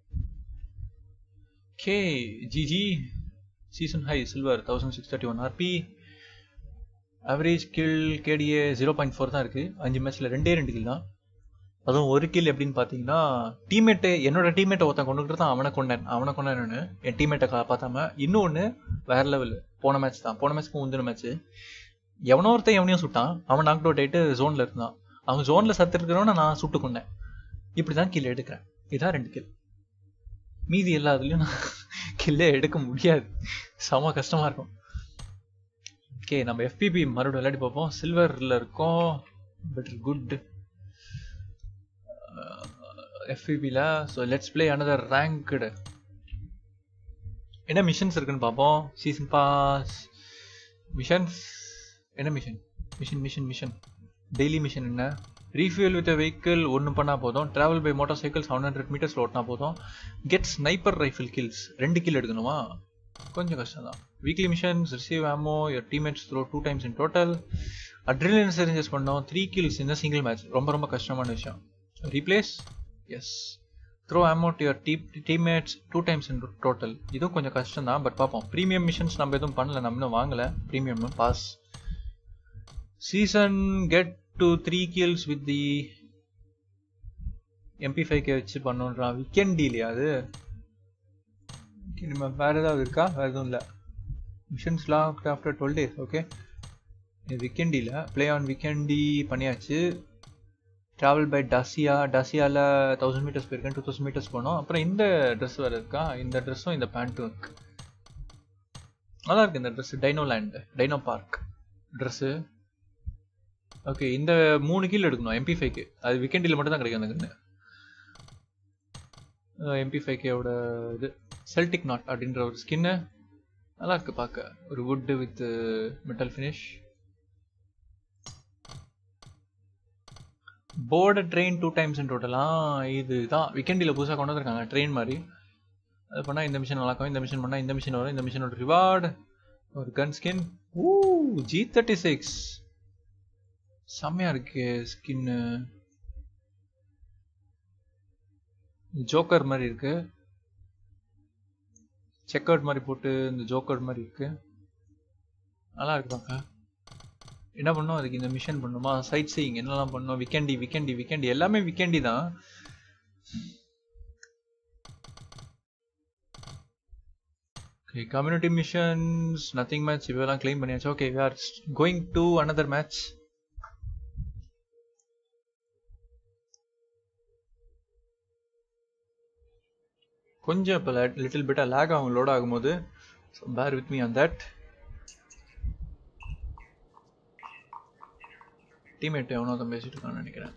K GG season high silver thousand six thirty one RP average kill KDA zero point four தான் இருக்குது அஞ்சு மேட்ச்சில் ரெண்டே ரெண்டு கில் தான் அதுவும் ஒரு கில் எப்படின்னு பார்த்தீங்கன்னா டீம்மேட்டு என்னோட டீம்மேட்டை ஒருத்தன் கொண்டுக்கிட்டு தான் அவனை கொண்டேன் அவனை கொண்டேன்னு என் டீம்மேட்டை காப்பாற்றாம இன்னொன்று வேற லெவல் போன மேட்ச் தான் போன மேட்ச்க்கு முந்தின மேட்ச் எவனோ ஒருத்தன் எவனையும் சுட்டான் அவன் நாக் அவுட் ஆகிட்டு ஜோனில் இருந்தான் அவன் ஜோனில் சத்து இருக்கிறவன நான் சுட்டு கொண்டேன் இப்படி தான் கில் எடுக்கிறேன் இதான் ரெண்டு கில் மீதி எல்லாத்துலேயும் நான் கில்லே எடுக்க முடியாது செம கஷ்டமாக இருக்கும் ஓகே நம்ம எஃபிபி மறுபடியும் விளையாடி பார்ப்போம் சில்வரில் இருக்கோம் பட் குட் எஃபிபியில் so let's play another ranked என்ன மிஷன்ஸ் இருக்குன்னு பார்ப்போம் சீசன் பாஸ் மிஷன்ஸ் என்ன mission mission mission mission daily mission என்ன ரீஃபியூல் வித் வெஹிக்கிள் ஒன்று பண்ணால் போதும் travel by motorcycle seven hundred meters ஓட்டினா போதும் கெட் ஸ்னைப்பர் ரைஃபிள் கில்ஸ் ரெண்டு கில் எடுக்கணுமா கொஞ்சம் கஷ்டம் தான் weekly missions receive ammo your teammates throw two times in total adrenaline syringes பண்ணோம் த்ரீ கில்ஸ் இந்த சிங்கிள் மேட்ச் ரொம்ப ரொம்ப கஷ்டமான விஷயம் ரீப்ளேஸ் எஸ் த்ரோ அமௌண்ட் டு யுவர் டீ teammates two times in total இதுவும் கொஞ்சம் கஷ்டம் தான் பட் பார்ப்போம் ப்ரீமியம் மிஷன்ஸ் நம்ம எதுவும் பண்ணல நம்ம இன்னும் வாங்கலை premium pass season get to three kills with the MP five K வச்சு பண்ணோன்றான் வீக்கெண்ட் டீலையா அது நம்ம வேற ஏதாவது இருக்கா வேற எதுவும் இல்லை மிஷன்ஸ்லாம் ஆஃப்டர் டுவெல் டேஸ் ஓகே இது வீக்கெண்டியில் ப்ளே ஆன் வீக்கெண்டி பண்ணியாச்சு ட்ராவல் பை டசியா டசியாவில் தௌசண்ட் மீட்டர்ஸ் போயிருக்கேன் டூ தௌசண்ட் மீட்டர்ஸ் போனோம் அப்புறம் இந்த ட்ரெஸ் வேறு இருக்கா இந்த ட்ரெஸ்ஸும் இந்த பேண்ட்டும் இருக்கு நல்லா இருக்கு இந்த dress dino land dino park dress okay இந்த மூணு கீழ் எடுக்கணும் எம்பி ஃபைவ்க்கு அது வீக்கெண்டில் மட்டும் தான் கிடைக்கும் அந்த கண்ணு எம்பி ஃபைவ்கேவோட இது செல்டிக் நாட் அப்படின்ற ஒரு ஸ்கின்னு நல்லா இருக்கு பார்க்க ஒரு wood with metal finish board train two times in டோட்டலாக இது தான் வீக்கெண்டில் புதுசாக கொண்டு வந்திருக்காங்க ட்ரெயின் மாதிரி அது பண்ணால் இந்த மிஷின் நல்லா இருக்கும் இந்த மிஷின் பண்ணால் இந்த மிஷின் வரும் இந்த மிஷினோட ரிவார்டு ஒரு gun skin ooh G thirty six செம்மையாக இருக்கு ஸ்கின்னு ஜோக்கர் மாதிரி இருக்கு செக் அவுட் மாதிரி போட்டு இந்த ஜோக்கர் மாதிரி இருக்கு நல்லா இருக்கு பார்க்க என்ன பண்ணோம் அதுக்கு இந்த மிஷன் பண்ணுமா சைட் சீயிங் என்னெல்லாம் பண்ணோம் வீக்கெண்டி வீக்கெண்டி வீக்கெண்டி எல்லாமே வீக்கெண்டி தான் okay community missions nothing match இவெல்லாம் கிளைம் பண்ணியாச்சு okay we are going to another match கொஞ்சம் இப்போ லிட்டில் பிட்டாக லேக் ஆகும் லோட் ஆகும்போது so bear with me on that teammate எவனோ தான் பேசிட்டு இருக்கான்னு நினைக்கிறேன்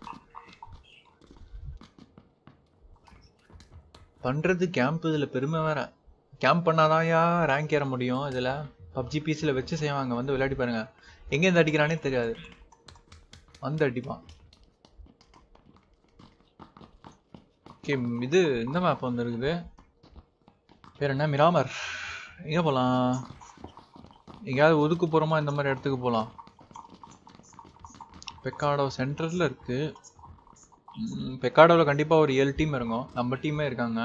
பண்ணுறது கேம்ப் இதில் பெருமை வேற கேம்ப் பண்ணாதான்யா ரேங்க் ஏற முடியும் இதில் பப்ஜி பிசியில் வச்சு செய்வாங்க வந்து விளையாடி பாருங்க எங்கேருந்து அடிக்கிறானே தெரியாது வந்து அடிப்பான் ஓகே இது இந்த மேப் வந்து இருக்குது பேர் என்ன மிராமர் எங்கே போகலாம் எங்கேயாவது ஒதுக்கு போகிறோமா இந்த மாதிரி இடத்துக்கு போகலாம் பெக்காடோ சென்டரில் இருக்குது பெக்காடோவில் கண்டிப்பாக ஒரு ஏழு டீம் இறங்கும் நம்ம டீமே இருக்காங்க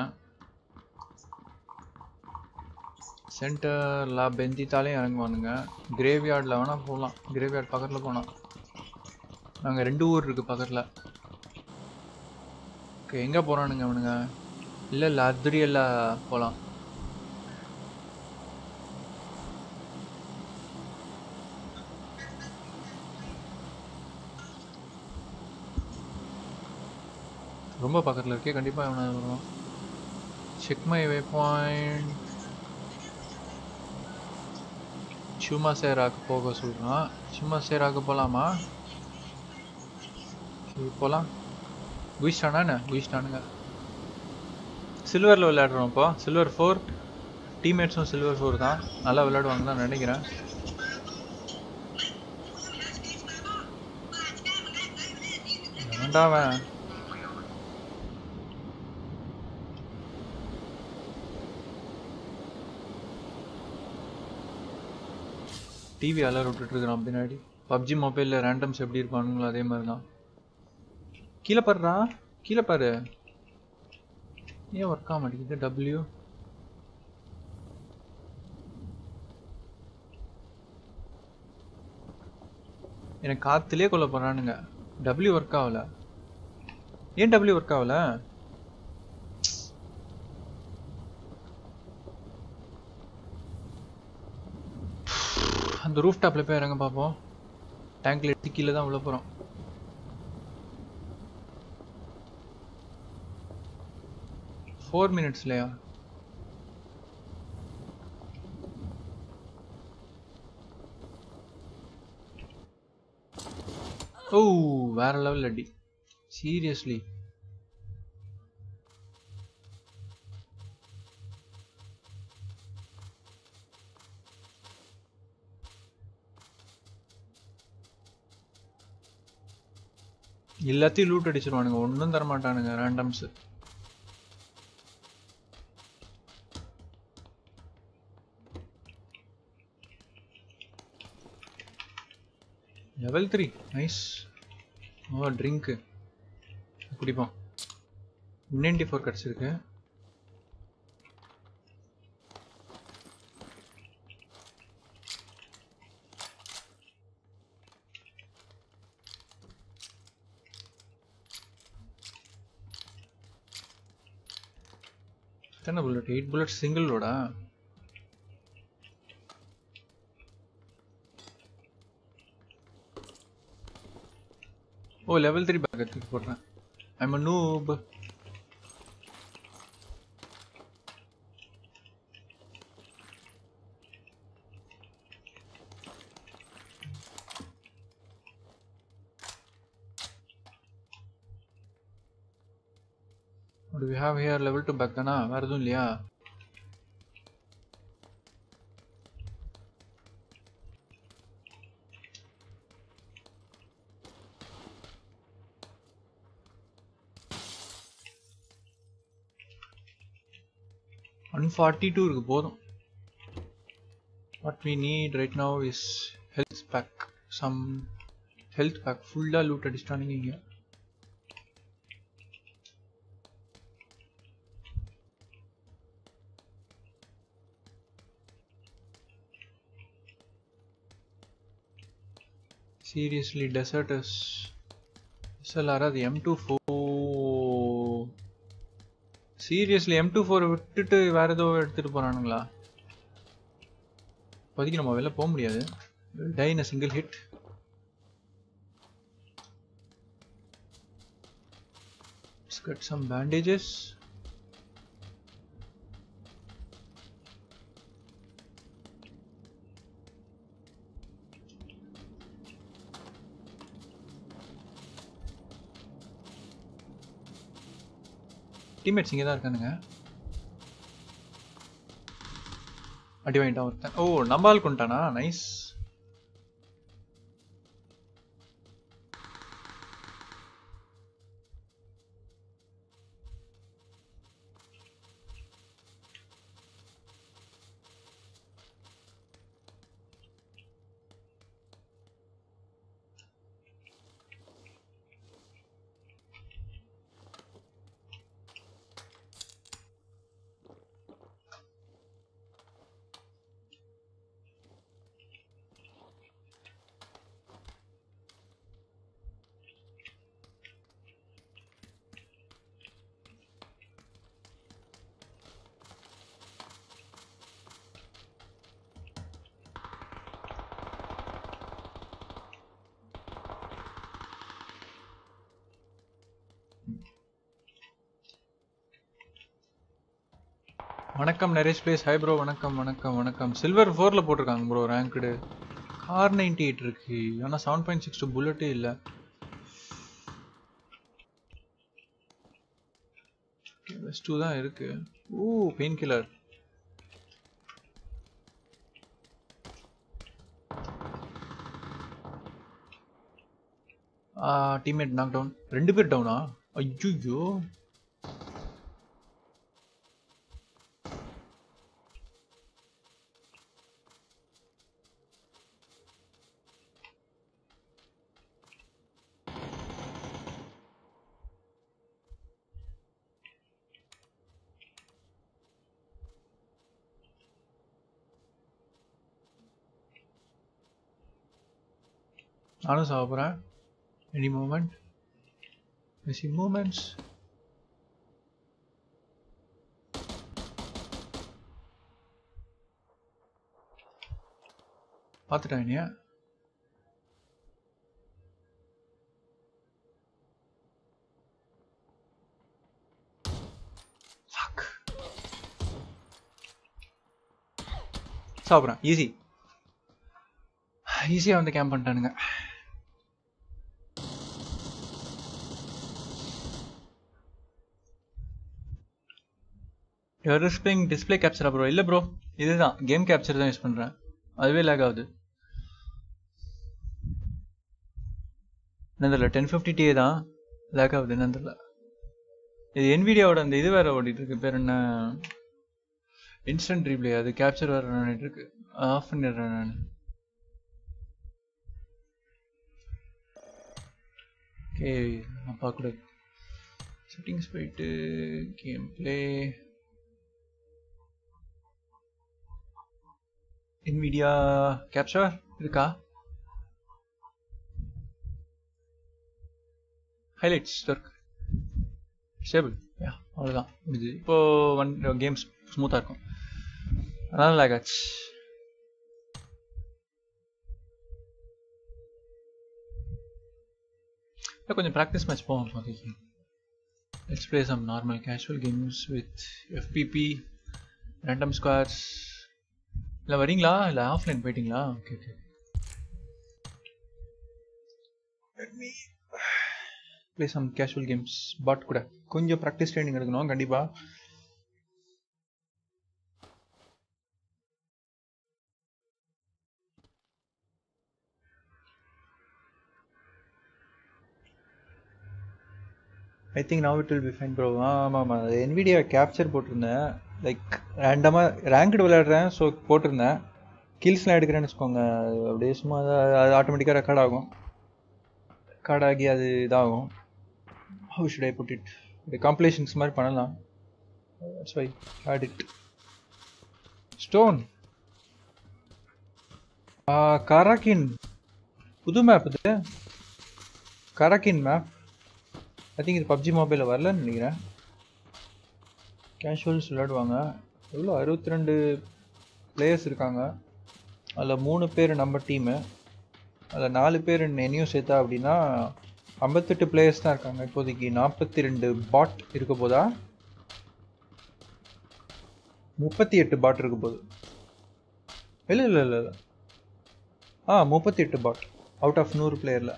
சென்டர் லா பெந்தித்தாலையும் இறங்குவானுங்க கிரேவியார்டில் வேணால் போகலாம் கிரேவியார்ட் பக்கத்தில் போகலாம் நாங்கள் ரெண்டு ஊர் இருக்குது பக்கத்தில் ஓகே எங்கே போகிறானுங்க அவனுங்க இல்லை இல்லை அதிரியெல்லாம் போகலாம் ரொம்ப பக்கத்தில் இருக்கே கண்டிப்பாக எவனா வருவான் செக் மை வே பாயிண்ட் சும்மா சேராக்கு போக சொல்கிறான் சும்மா சேராக்கு போகலாமா போகலாம் குயிஸ்டானா என்ன குயிஸ்டானுங்க சில்வரில் விளையாடுறோம் இப்போ சில்வர் ஃபோர் டீம்மேட்ஸும் சில்வர் ஃபோர் தான் நல்லா விளையாடுவாங்க தான் நினைக்கிறேன் வேண்டாவன் டிவி அலர் விட்டுட்டு இருக்கிறான் பின்னாடி பப்ஜி மொபைலில் ரேண்டம்ஸ் எப்படி இருப்பானுங்களோ அதே மாதிரி தான் கீழே பாருடா கீழே பாரு ஏன் ஒர்க் ஆக மாட்டேங்குது டபிள்யூ எனக்கு காத்துலேயே கொல்ல போறானுங்க டபிள்யூ ஒர்க் ஆகல ஏன் டபிள்யூ ஒர்க் ஆகல அந்த ரூஃப் டாப்ல போய் இறங்க பார்ப்போம் டேங்க்ல எடுத்து கீழே தான் உள்ள போறோம் ஃபோர் மினிட்ஸ்லையா ஓ வேற லெவல் அடி சீரியஸ்லி எல்லாத்தையும் லூட் அடிச்சிருவானுங்க ஒன்றும் தர மாட்டானுங்க randoms level three nice oh drink குடிப்போம் நைன்டி ஃபோர் கிடச்சிருக்கு எத்தனை புல்லட் எயிட் புல்லட் சிங்கிள் லோடா ஓ லெவல் த்ரீ பேக் எடுத்துட்டு போடுறேன் I'm a noob What do we have here? Level 2 back தானா வேற எதுவும் இல்லையா ஒன் ஃபார்ட்டி டூ இருக்கு போதும் what we need right now is health pack some health pack ஃபுல்லாக லூட் அடிச்சிட்டானுங்க இங்கே seriously desert is SLR அது M24 seriously M24 விட்டுட்டு வேற ஏதோ எடுத்துட்டு போறானுங்களா இப்போதைக்கு நம்ம வெளில போக முடியாது die in single hit Let's get some bandages. Teammates இங்கே தான் இருக்கானுங்க அடி வாங்கிட்டான் ஒருத்தன் ஓ நம்ம ஆள் கொண்டானா நைஸ் வணக்கம் நரேஷ் பிளேஸ் ஹை ப்ரோ வணக்கம் வணக்கம் வணக்கம் சில்வர் ஃபோரில் போட்டிருக்காங்க bro ranked Kar ninety eight இருக்கு ஆனால் செவன் பாயிண்ட் சிக்ஸ் டூ புல்லட்டே இல்லை பெஸ்ட் டூ தான் இருக்கு ooh pain killer teammate knock down ரெண்டு பேர் டவுனா ஐயோ நானும் சாக போகிறேன் எனி மூமெண்ட் மிஸ்ஸிங் மூமெண்ட்ஸ் பார்த்துட்டாங்க சாப்பிட்றேன் ஈஸி ஈஸியாக வந்து கேம்ப் பண்ணிட்டானுங்க யூஆர் யூஸ் டிஸ்பிளே கேப்சரா ப்ரோ இல்லை ப்ரோ இதுதான் கேம் கேப்சர் தான் யூஸ் பண்ணுறேன் அதுவே லேக் ஆகுது என்ன தெரியல டென் ஃபிஃப்டி டிஏ தான் லேக் ஆகுது என்னன்னு தெரியல இது என்விடியாவோட அந்த இது வேற ஓடிட்டு இருக்கு பேர் என்ன இன்ஸ்டன்ட் ரீப்ளே அது கேப்சர் வேற பண்ணிட்டு இருக்கு ஆஃப் பண்ணிடுறேன் நான் ஓகே நான் பார்க்கக்கூடாது செட்டிங்ஸ் போயிட்டு கேம் பிளே NVIDIA கேப்சர் இருக்கா ஹைலைட்ஸ் இருக்கு ஸ்டேபிள் யா அவ்வளோதான் இது இப்போ ஒன் கேம்ஸ் ஸ்மூத்தாக இருக்கும் அதனால லேக் ஆச்சு இல்லை கொஞ்சம் ப்ராக்டிஸ் மேட்ச் போவோம் இப்போதைக்கு let's play some normal casual games with FPP random squads இல்லை வரீங்களா இல்லை ஆஃப்லைன் போயிட்டீங்களா okay okay play some casual games bot கூட கொஞ்சம் ப்ராக்டிஸ் ட்ரைனிங் எடுக்கணும் கண்டிப்பாக I think now it will be fine bro ஆமாம் ஆமாம் அது என்விடியா கேப்சர் போட்டிருந்தேன் லைக் ரேண்டமாக ரேங்க்டு விளையாடுறேன் ஸோ போட்டிருந்தேன் கில்ஸ்லாம் எடுக்கிறேன்னு வச்சுக்கோங்க அது அப்படியே சும்மா அது ஆட்டோமேட்டிக்காக ரெக்கார்ட் ஆகும் ரெக்கார்ட் ஆகி அது இதாகும் how should I put it compilations மாதிரி பண்ணலாம் that's why add it stone Karakin புது மேப் இது கராக்கின் மேப் ஐ திங்க் இது பப்ஜி மொபைலில் வரலன்னு நினைக்கிறேன் கேஷுவல்ஸ் விளையாடுவாங்க எவ்வளோ அறுபத்தி ரெண்டு பிளேயர்ஸ் இருக்காங்க அதில் மூணு பேர் நம்ம டீமு அதில் நாலு பேர் என்னையும் சேர்த்தா அப்படின்னா ஐம்பத்தெட்டு பிளேயர்ஸ் தான் இருக்காங்க இப்போதைக்கு நாற்பத்தி ரெண்டு பாட் இருக்க போதா முப்பத்தி எட்டு பாட் இருக்க போகுது இல்லை இல்லை இல்லை இல்லை ஆ முப்பத்தி எட்டு பாட் அவுட் ஆஃப் நூறு பிளேயரில்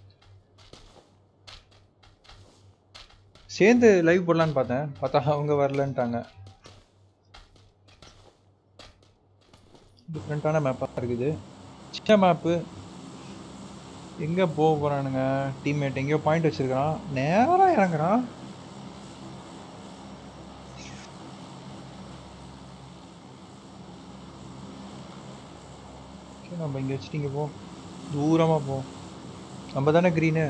சேர்ந்து லைவ் போடலான்னு பார்த்தேன் பார்த்தா அவங்க வரலன்ட்டாங்க டிஃப்ரெண்ட்டான மேப்பாக இருக்குது சின்ன மேப்பு எங்கே போக போகிறானுங்க டீம்மேட் எங்கேயோ பாயிண்ட் வச்சிருக்கிறான் நேராக இறங்குறான் Okay, நம்ம இங்கே வச்சுட்டு இங்கே போ தூரமாக போ நம்ம தானே க்ரீனு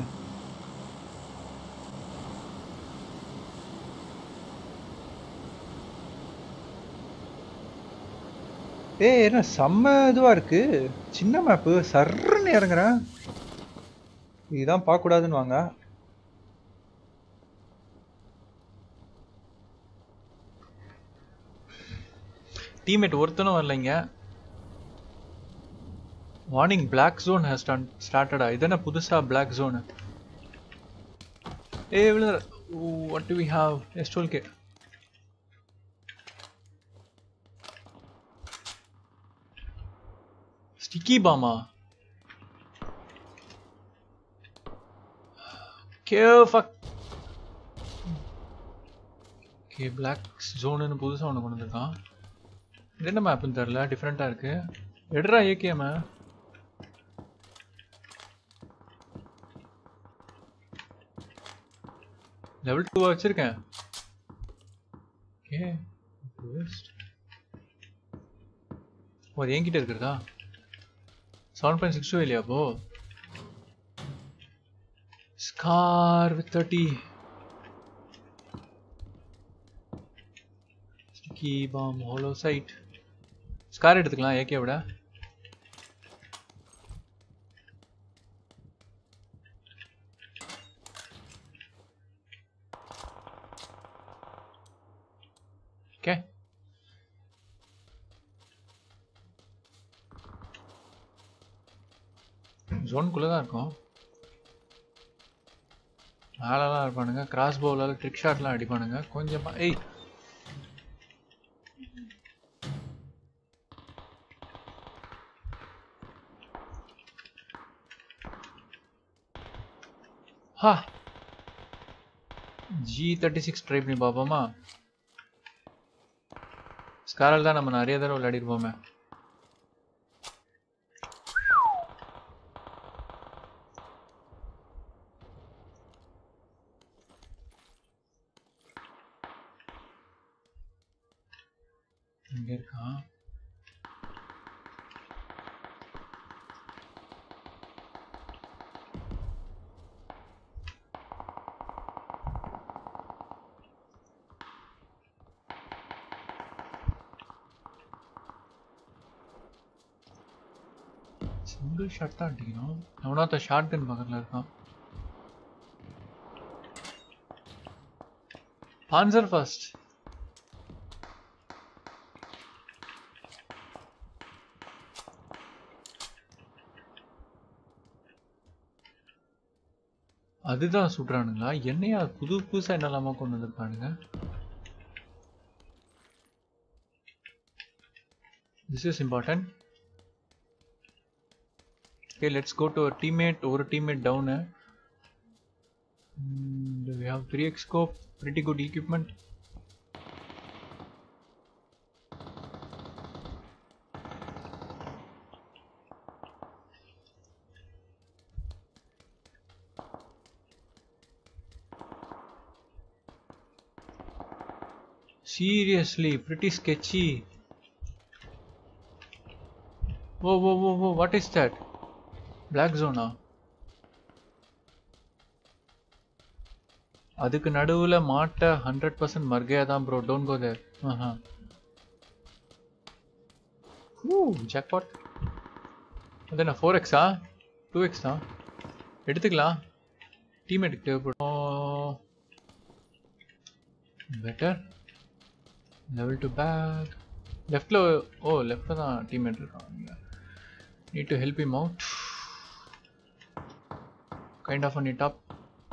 ஏய் என்ன செம்ம இதுவா இருக்கு சின்ன மேப்பு சர்ன்னு இறங்குறேன் இதுதான் பார்க்கக்கூடாதுன்னு வாங்க டீம்மேட் ஒருத்தனும் வரலைங்க வார்னிங் பிளாக் ஜோன் ஹேஸ் ஸ்டார்டடா இதென்ன புதுசா பிளாக் ஜோனு ஏ விழுற what do we have S twelve K sticky பாமா கே ஃபக் ஓகே பிளாக் ஜோனுன்னு புதுசாக ஒன்று கொண்டு வந்திருக்கான் இது என்ன மேப்புன்னு தெரில டிஃப்ரெண்ட்டாக இருக்கு எடுறா ஏகேம லெவல் டூ வச்சிருக்கேன் ஓகே ஓ அது என்கிட்ட இருக்கிறதா செவன் பாயிண்ட் சிக்ஸ் டூ இல்லையா அப்போ SCAR with thirty sticky bomb holo sight SCAR எடுத்துக்கலாம் ஏகே விட ஓகே ஜோனுக்குள்ளே தான் இருக்கும் மேலெல்லாம் இருப்பானுங்க கிராஸ் பவுலால் ட்ரிக் ஷாட்லாம் அடிப்பானுங்க கொஞ்சமாக ஏய் ஹா ஜி தேர்ட்டி சிக்ஸ் ட்ரை பண்ணி பார்ப்போமா ஸ்காரல் தான் நம்ம நிறைய தடவை விளையாடிருப்போமே இங்க இருக்கான் சிங்கிள் ஷாட் தான் அடிக்கணும் எவனாத்த ஷார்ட் கன் பக்கத்தில் இருக்கான் பான்சர் ஃபர்ஸ்ட் அதுதான் சுடுறானுங்களா என்னையா புது புதுசா என்னெல்லாமா கொண்டு வந்திருக்கானுங்க this is important Okay, let's go to a teammate. Over teammate down. Eh? And we have 3x scope, pretty good equipment. Seriously, pretty sketchy. Whoa, whoa, whoa, whoa, what is that? Black ஜோனா அதுக்கு நடுவுல மாட்ட hundred percent மர்கையா தான் bro don't go there jackpot அது என்ன four exam two X தான் எடுத்துக்கலாம் டீம்மேட்டுக்கு தேவைப்படும் பெட்டர் லெவல் டு பேக் லெஃப்டில் ஓ லெஃப்டில் தான் டீம்மேட் இருக்கான் need to help him out kind of on it up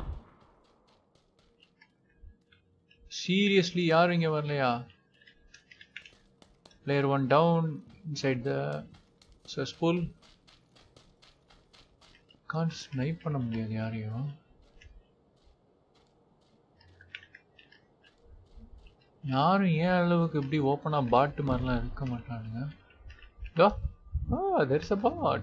seriously யாரும் இங்க வரலையா player one down inside the cesspool can't snipe பண்ண முடியாது யாரையும் யாரும் ஏன் அளவுக்கு இப்படி ஓப்பனா பாட்டு மாதிரிலாம் இருக்க மாட்டானுங்க ஆ there's a bot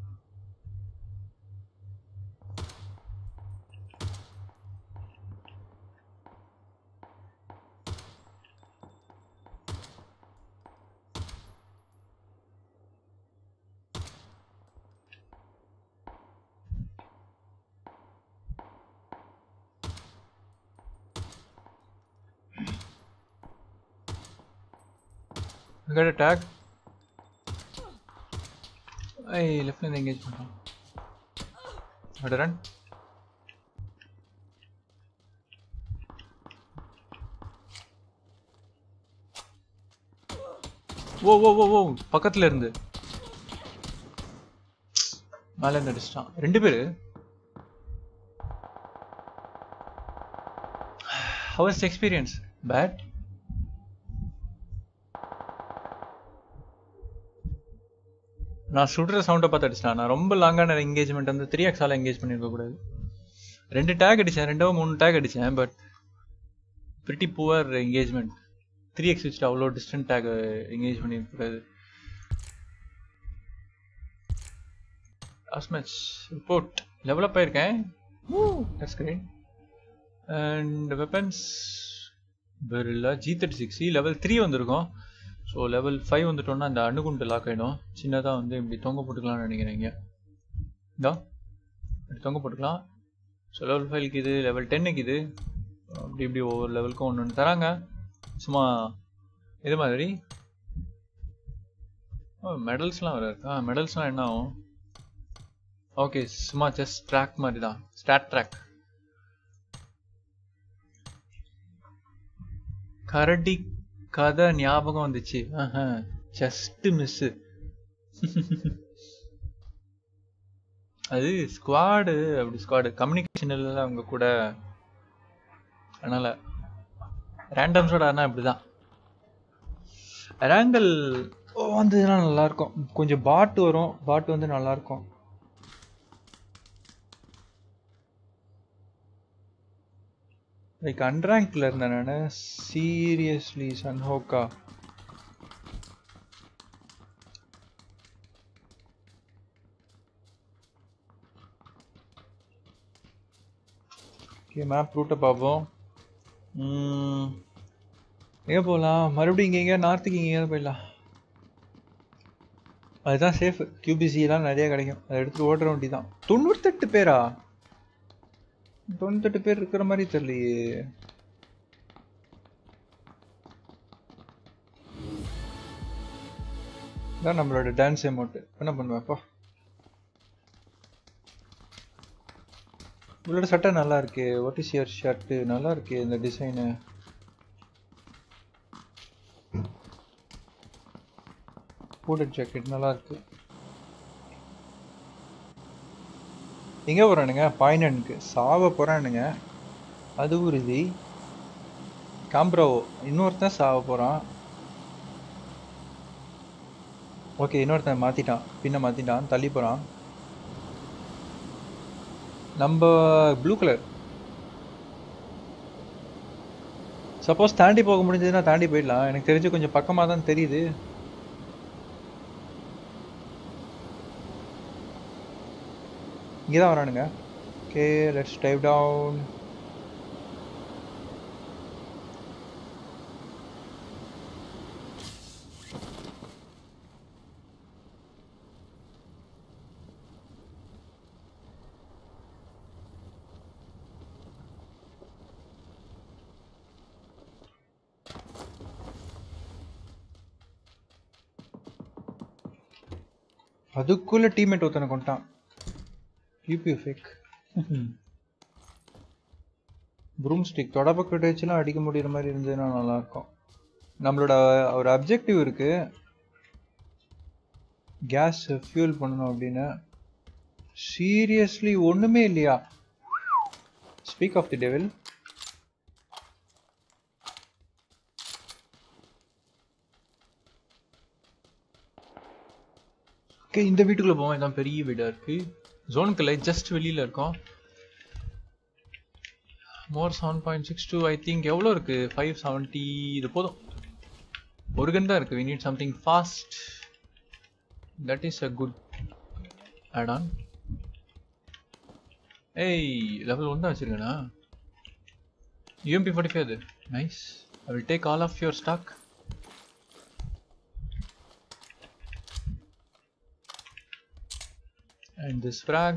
I got a tag. Hey, left lane engage பண்றான். Got a run. O oh oh ஓ பக்கத்துல இருந்து மேல இருந்து அடிச்சிட்டான் ரெண்டு பேரு How was the experience? Bad? நான் சுடுற சவுண்டை பார்த்து அடிச்சிட்டேன் நான் ரொம்ப லாங்கான என்கேஜ்மெண்ட் வந்து த்ரீ எக்ஸால என்கேஜ் பண்ணியிருக்க கூடாது ரெண்டு டேக் அடித்தேன் ரெண்டோ மூணு டேக் அடித்தேன் but pretty poor engagement three X வச்சுட்டு அவ்வளோ டிஸ்டன்ட் டேக் என்கேஜ் பண்ணியிருக்க கூடாது லாஸ்ட் மேட்ச் ரிப்போர்ட் லெவலப் ஆயிருக்கேன் தட்ஸ் கிரேட் அண்ட் வெப்பன்ஸ் பெரில்லா G thirty six level three வந்திருக்கோம் ஸோ லெவல் ஃபைவ் வந்துட்டோம்னா அந்த அணுகுண்டு லாக் ஆகிடும் சின்னதாக வந்து இப்படி தொங்க போட்டுக்கலாம்னு நினைக்கிறீங்க இதா இப்படி தொங்க போட்டுக்கலாம் ஸோ லெவல் ஃபைவ்க்கு இது லெவல் டென்னுக்கு இது அப்படி இப்படி ஒவ்வொரு லெவலுக்கும் ஒன்று ஒன்று தராங்க சும்மா இது மாதிரி மெடல்ஸ்லாம் வேறு இருக்கா மெடல்ஸ்லாம் என்ன ஆகும் ஓகே சும்மா ஜஸ்ட் ட்ராக் மாதிரி தான் ஸ்டாட் ட்ராக் கரடி கதை ஞாபகம் வந்துச்சு ஜஸ்ட் மிஸ் அது ஸ்குவாடு அப்படி ஸ்குவாடு கம்யூனிகேஷன் இல்லை அவங்க கூட அதனால ரேண்டம்ஸோட ஆனால் இப்படிதான் ரேங்கல் வந்ததுன்னா நல்லா இருக்கும் கொஞ்சம் பாட்டு வரும் பாட்டு வந்து நல்லா இருக்கும் லைக் அன்ரேங்க்ல இருந்தேன் நான் சீரியஸ்லி சன்ஹோக்கா ஓகே மேப் ரூட்டை பார்ப்போம் ம், எங்கே போகலாம் மறுபடியும் இங்கே எங்கேயா நார்த்துக்கு எங்கேயாவது போயிடலாம் அதுதான் சேஃப் கியூபிசிலாம் நிறைய கிடைக்கும் அதை எடுத்துட்டு ஓடுற வண்டி தான் தொண்ணூத்தெட்டு பேரா தொண்ணூத்தெட்டு பேர் இருக்கிற மாதிரி தெரியலையே இதான் நம்மளோட டான்ஸ் அமௌண்ட் என்ன பண்ணுவேப்பா இவளோட சட்டை நல்லா இருக்கு வாட் இஸ் யுவர் ஷர்ட் நல்லா இருக்கு இந்த டிசைனு கோடட் ஜாக்கெட் நல்லா இருக்கு எங்க போறானுங்க பாயினனுக்கு சாவ போறானுங்க அது உறுதி காம்ப்ரோ இன்னொருத்தன் சாவ போறான் ஓகே இன்னொருத்தன் மாத்திட்டான் பின்ன மாத்திட்டான் தள்ளி போறான் நம்ம ப்ளூ கலர் சப்போஸ் தாண்டி போக முடிஞ்சதுன்னா தாண்டி போயிடலாம் எனக்கு தெரிஞ்சு கொஞ்சம் பக்கமாக தான் தெரியுது இங்கே தான் வரானுங்க ஓகே லெட்ஸ் டைவ் டவுன் அதுக்குள்ள டீம்மேட் ஒருத்தனை கொண்டான் யூபியூ ஃபேக் ப்ரூம் ஸ்டிக் தொடப்பக்கட்டு வச்சுலாம் அடிக்க முடியுற மாதிரி இருந்ததுன்னா நல்லா இருக்கும் நம்மளோட ஒரு அப்ஜெக்டிவ் இருக்கு கேஸ் ஃபியூல் பண்ணணும் அப்படின்னு சீரியஸ்லி ஒண்ணுமே இல்லையா speak of the devil okay இந்த வீட்டுக்குள்ள போவோம் இதான் பெரிய வீடா இருக்கு ஜோனுக்குள்ள ஜஸ்ட் வெளியில இருக்கோம் more seven point six two I think எவ்வளோ இருக்கு ஃபைவ் செவன்ட்டி இது போதும் ஒரு கன் தான் இருக்கு we need something fast that is a good add on ஏய் லெவல் ஒன் தான் வச்சிருக்கேனா யூஎம்பி ஃபார்ட்டி ஃபைவ் அது nice I will take all of your stock and this frag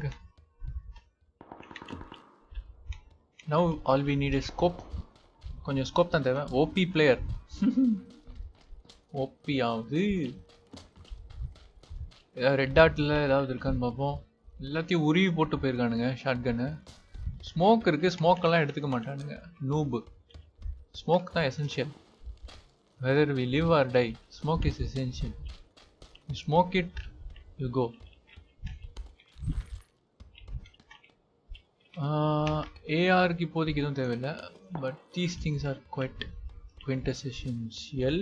now all we need is scope கொஞ்சம் scope தான் தேவை OP player OP ஆகுது ஏதாவது red டாட்டில் ஏதாவது இருக்கான்னு பார்ப்போம் எல்லாத்தையும் உருவி போட்டு போயிருக்கானுங்க ஷார்ட் கன்னு ஸ்மோக் இருக்குது ஸ்மோக்கெல்லாம் எடுத்துக்க மாட்டானுங்க நூபு ஸ்மோக் தான் essential whether we live or die smoke is essential smoke it you go ஏஆருக்கு இப்போதைக்கு எதுவும் தேவையில்லை but these things are quite quintessential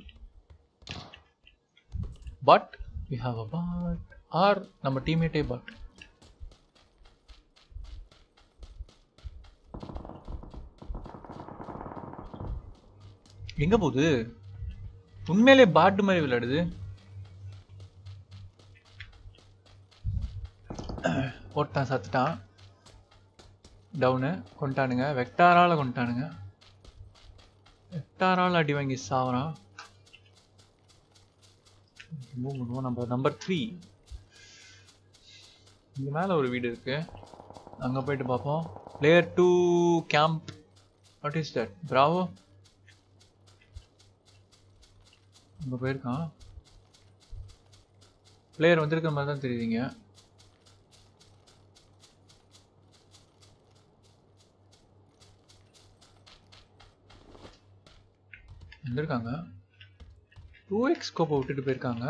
but we have a bot or நம்ம டீம்மேட்டே bot எங்க போகுது உண்மையிலே பாட்டு மாதிரி விளையாடுது போட்டான் சத்துட்டான் டவுனு கொண்டானுங்க வெக்டாரால கொண்டானுங்க வெக்டாரால் அடி வாங்கி சாவறான் மூவ் பண்ணுவோம் நம்ம நம்பர் த்ரீ இங்க மேல ஒரு வீடு இருக்கு அங்க போயிட்டு பார்ப்போம் player two camp what is that bravo அங்க போயிருக்கான் பிளேயர் வந்திருக்கிற மாதிரி தான் தெரியுதுங்க வந்திருக்காங்க டூ எக்ஸ் ஸ்கோப்பை விட்டுட்டு போயிருக்காங்க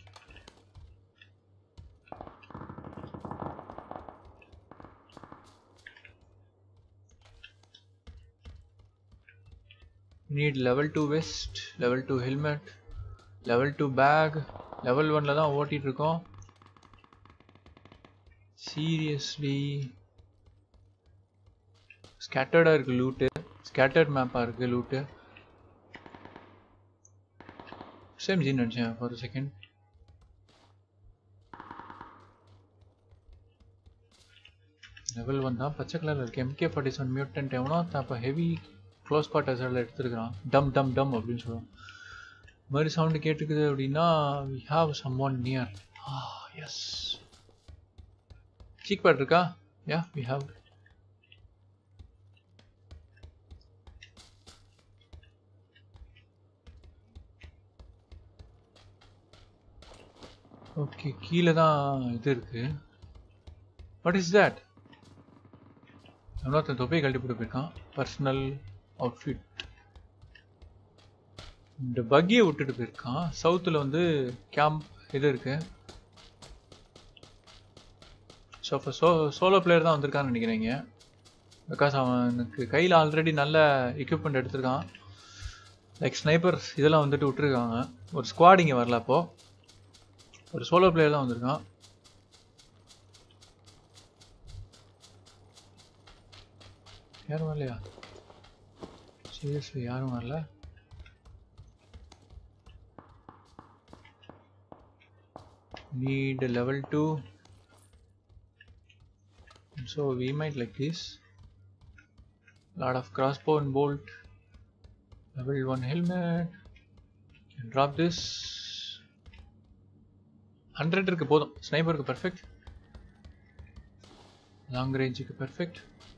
need level two vest level two helmet level two bag level ஒன்ல தான் ஓட்டிட்டு இருக்கோம் சீரியஸ்லி ஸ்கேட்டர்டாக இருக்கு லூட்டு ஸ்கேட்டர்ட் மேப்பாக இருக்கு லூட்டு சேம் ஜீன் நினச்சேன் ஃபார் செகண்ட் லெவல் ஒன் தான் பச்சை கலர் இருக்கு எம்கே ஃபார்ட்டி செவன் மியூட்டன்ட் எவனோ அப்போ ஹெவி க்ளோஸ் குவார்ட்டர்ஸில் எடுத்துருக்கிறான் டம் டம் டம் அப்படின்னு சொல்லுவான் இந்த மாதிரி சவுண்டு கேட்டுக்குது அப்படின்னா we have some one near ah எஸ் சீக் பேட் இருக்கா யா வி ஹாவ் ஓகே கீழே தான் இது இருக்கு வாட் இஸ் தட் இன்னொருத்தன் தொப்பையை கழட்டி போட்டு போயிருக்கான் பர்சனல் அவுட்ஃபிட் இந்த பக்கியை விட்டுட்டு போயிருக்கான் சவுத்தில் வந்து கேம்ப் இது இருக்கு ஸோ இப்போ சோ சோலோ பிளேயர் தான் வந்திருக்கான்னு நினைக்கிறீங்க பிகாஸ் அவனுக்கு கையில் ஆல்ரெடி நல்ல எக்யூப்மெண்ட் எடுத்திருக்கான் லைக் ஸ்னைப்பர்ஸ் இதெல்லாம் வந்துட்டு விட்டுருக்காங்க ஒரு ஸ்குவாட் இங்கே வரல அப்போ ஒரு சோலோ பிளேயர் தான் வந்திருக்கான் யாரும் வரலையா சீரியஸ்லி யாரும் வரல need level 2 so we might like this lot of crossbow and bolt level 1 helmet can drop this 100 இருக்கு போதும் ஸ்னைப்பருக்கு பெர்ஃபெக்ட் லாங் ரேஞ்சுக்கு perfect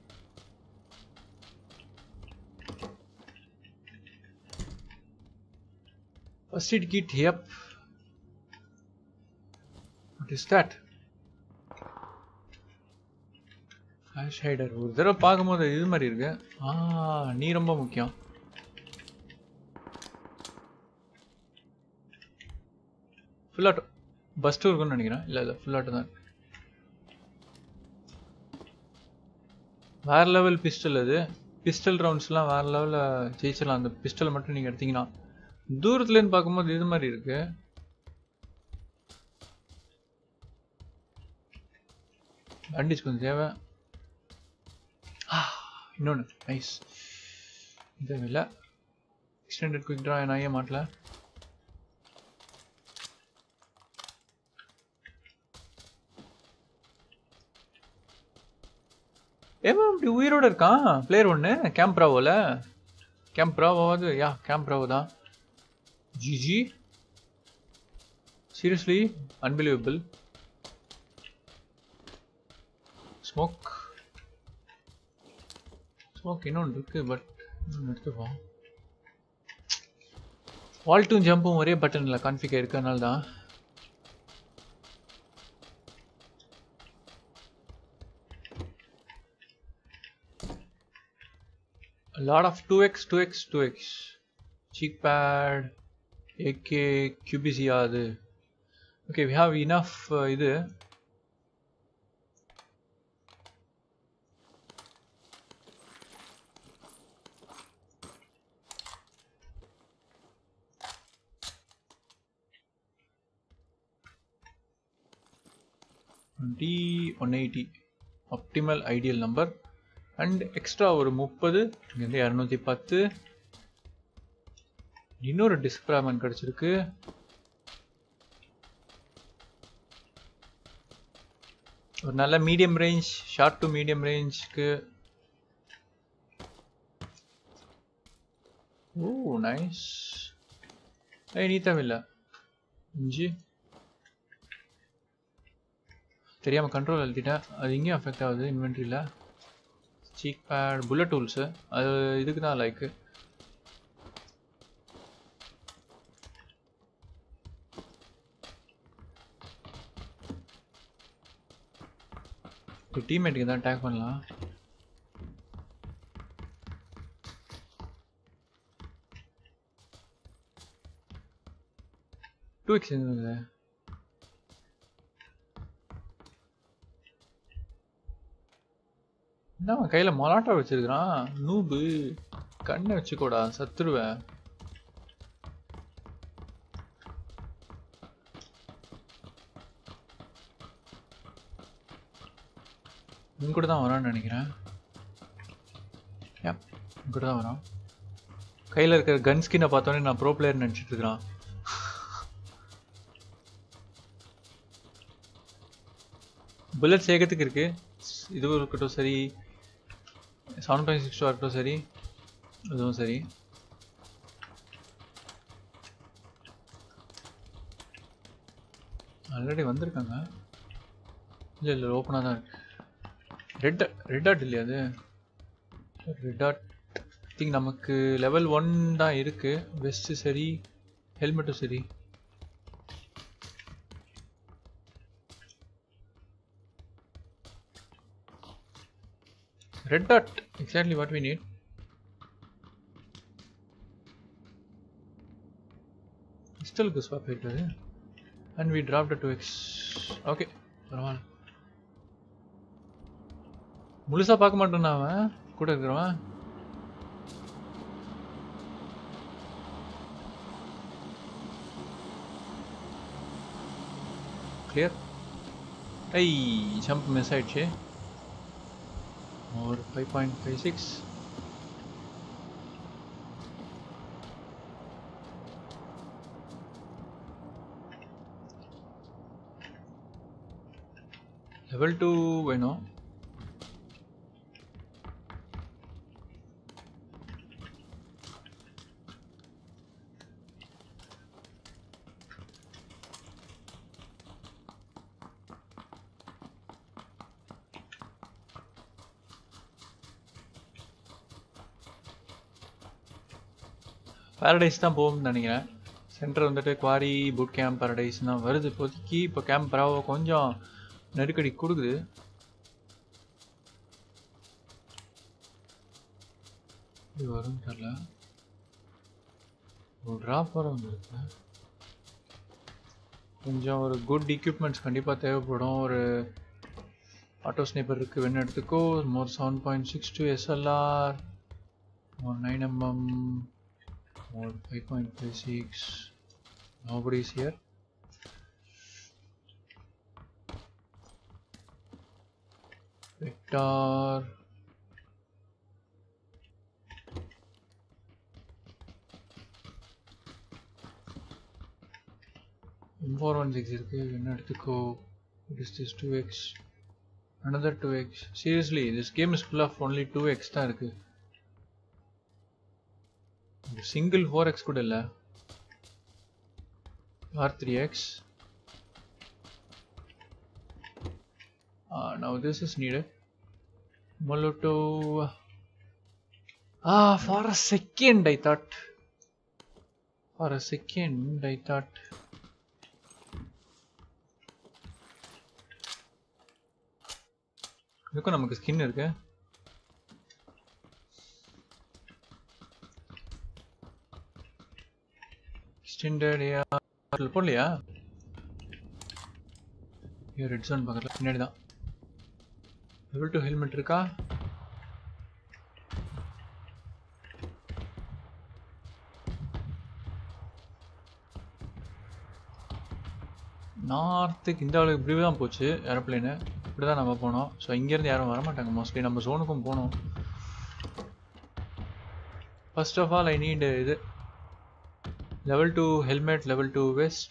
First aid kit, yep. What is that? Flash hider ஒரு தடவை பார்க்கும்போது இது மாதிரி இருக்கு ஆ நீ ரொம்ப முக்கியம் ஃபுல் ஆட்டோ பஸ் டூ இருக்குன்னு நினைக்கிறேன் இல்லை இல்லை ஃபுல் ஆட்டோ தான் வேற லெவல் பிஸ்டல் அது பிஸ்டல் ரவுண்ட்ஸ்லாம் வேற லெவலில் ஜெயிச்சிடலாம் அந்த பிஸ்டல் மட்டும் நீங்கள் எடுத்தீங்கன்னா தூரத்துலேருந்து பார்க்கும்போது இது மாதிரி இருக்கு பேண்டேஜ் கொஞ்சம் தேவை இன்னொன்று நைஸ் தேவையில்லை எக்ஸ்டெண்டட் குவிக் ட்ரா நான் ஏன் மாட்டல ஏமா இப்படி உயிரோட இருக்கான் பிளேயர் ஒன்று கேம்ப் ப்ராவோவில் கேம்ப் ப்ராவோவாது யா கேம்ப் ப்ராவோ தான் GG seriously unbelievable smoke smoke இன்னொன்று இருக்கு பட் இன்னொன்று எடுத்துப்போம் வால்ட்டும் ஜம்பும் ஒரே பட்டனில் கான்ஃபிக் இருக்கனால தான் a lot of 2x 2x 2x cheek pad ak qbc அது okay we have enough uh, இது டி one eighty optimal ideal number and extra ஒரு முப்பது இங்கேருந்து இரநூத்தி பத்து இன்னொரு டிஸ்பிராமன் கிடச்சிருக்கு ஒரு நல்ல medium range short to medium ரேஞ்சுக்கு ஓ நைஸ் ஏய் நீ தேவையில்லை அஞ்சு தெரியாமல் கண்ட்ரோல் எழுதிட்டேன் அது இங்கேயும் அஃபெக்ட் ஆகுது இன்வென்ட்ரியில் சீக் பேட் புல்லட் டூல்ஸு அது இதுக்கு தான் லைக்கு இப்போ டீம்மேட்டுக்கு தான் அட்டாக் பண்ணலாம் டூ எக்ஸ் இருந்தது என்ன கையில மொலாட்டா வச்சிருக்கான் நூபு கண்ணை வச்சுக்கோடா சத்துருவேன் இங்க கூட தான் வரான்னு நினைக்கிறேன் இங்க கூட தான் வரான் கையில இருக்கிற கன் ஸ்கின்னை பார்த்தோன்னே நான் ப்ரோ பிளேயர் நினைச்சிட்டு இருக்கிறான் புல்லட் சேர்க்கறதுக்கு இருக்கு இதுவும் இருக்கட்டும் சரி செவன் பாயிண்ட் சிக்ஸ் இருக்கட்டும் சரி அதுவும் சரி ஆல்ரெடி வந்திருக்காங்க இல்லை இல்லை ஓப்பனாக தான் இருக்கு ரெட் ரெட் டாட் இல்லையா அது ரெட் டாட் திங்க் நமக்கு லெவல் ஒன் தான் இருக்கு வெஸ்ட்டு சரி ஹெல்மெட்டும் சரி red dot exactly what we need பிஸ்டலுக்கு ஸ்வாப் ஆயிட்டது and we dropped to X okay பரவாயில்ல முழுசா பார்க்க மாட்டேன்னா அவன் கூட இருக்கிறவன் கிளியர் ஐ ஜம்ப் மிஸ் ஆயிடுச்சு or 5.56 level 2 வேணும் பாரடைஸ் தான் போகும்னு நினைக்கிறேன் சென்டர் வந்துட்டு குவாரி புட் கேம்ப் பாரடைஸ் தான் வருது இப்போதைக்கு இப்போ கேம்ப் பராவோ கொஞ்சம் நெருக்கடி கொடுக்குது இது வரும் தெரியல ஒரு ட்ராப் வர வந்துருக்கு கொஞ்சம் ஒரு குட் எக்யூப்மெண்ட்ஸ் கண்டிப்பாக தேவைப்படும் ஒரு ஆட்டோ ஸ்னைப்பர் இருக்குது வேணும் எடுத்துக்கோ more seven point six two SLR more nine mm or 5.56 nobody is here vector M416 இருக்கு என்ன எடுத்துக்கோ what is this 2x another 2x seriously this game is full of only 2x தான் இருக்கு single four X கூட இல்லை or three X now this is needed molotov ah for a second I thought for a second I thought இதுக்கும் நமக்கு skin இருக்கு extended AR போடலையா ஐயோ red zone பக்கத்தில் பின்னாடி தான் லெவல் டூ ஹெல்மெட் இருக்கா நார்த்துக்கு இந்த அளவுக்கு இப்படி தான் போச்சு ஏரோப்ளேனு இப்படி தான் நம்ம போனோம் ஸோ இங்கேருந்து யாரும் வர மாட்டாங்க மோஸ்ட்லி நம்ம ஜோனுக்கும் போனோம் first of all I need இது level 2 helmet level 2 vest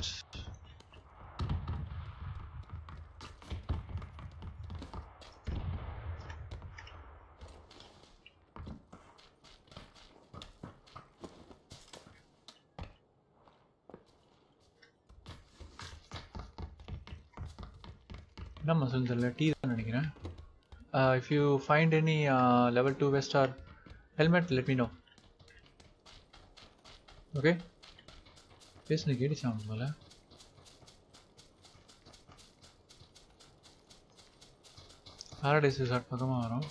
என்ன மசில் தெரியல டீ தான் நினைக்கிறேன் if you find any level two vest or helmet let me know okay பேசுன கேட்டுச்சு அவன் மேல பாரடைஸ் ரிசார்ட் பக்கமாக வரும்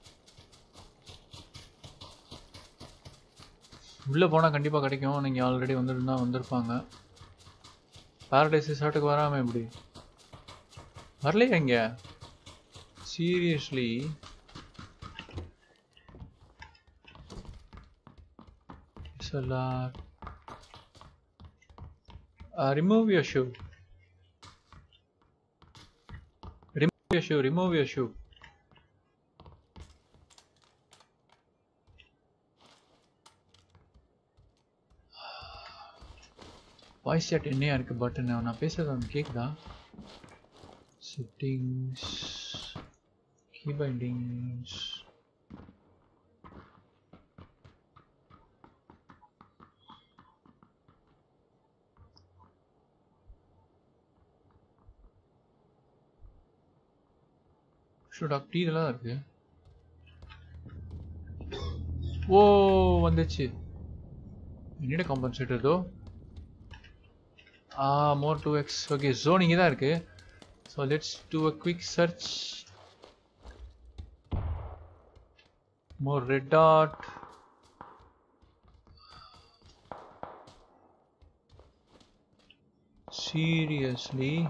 உள்ளே போனால் கண்டிப்பாக கிடைக்கும் நீங்கள் ஆல்ரெடி வந்துருந்தா வந்திருப்பாங்க பாரடைஸ் ரிசார்ட்டுக்கு வராமல் எப்படி வரலையா இங்கே seriously SLR uh, remove your shoe remove your shoe remove your shoe voice chat என்னையா இருக்கு பட்டன் நான் பேசுறது அவனுக்கு கேக்குதா செட்டிங்ஸ் கீ பைண்டிங்ஸ் ஷூ டாக் டீ இதெல்லாம் இருக்கு ஓ வந்துச்சு என்னோட compensator though ah more two X okay zone இங்கே தான் இருக்கு so let's do a quick search more red dot seriously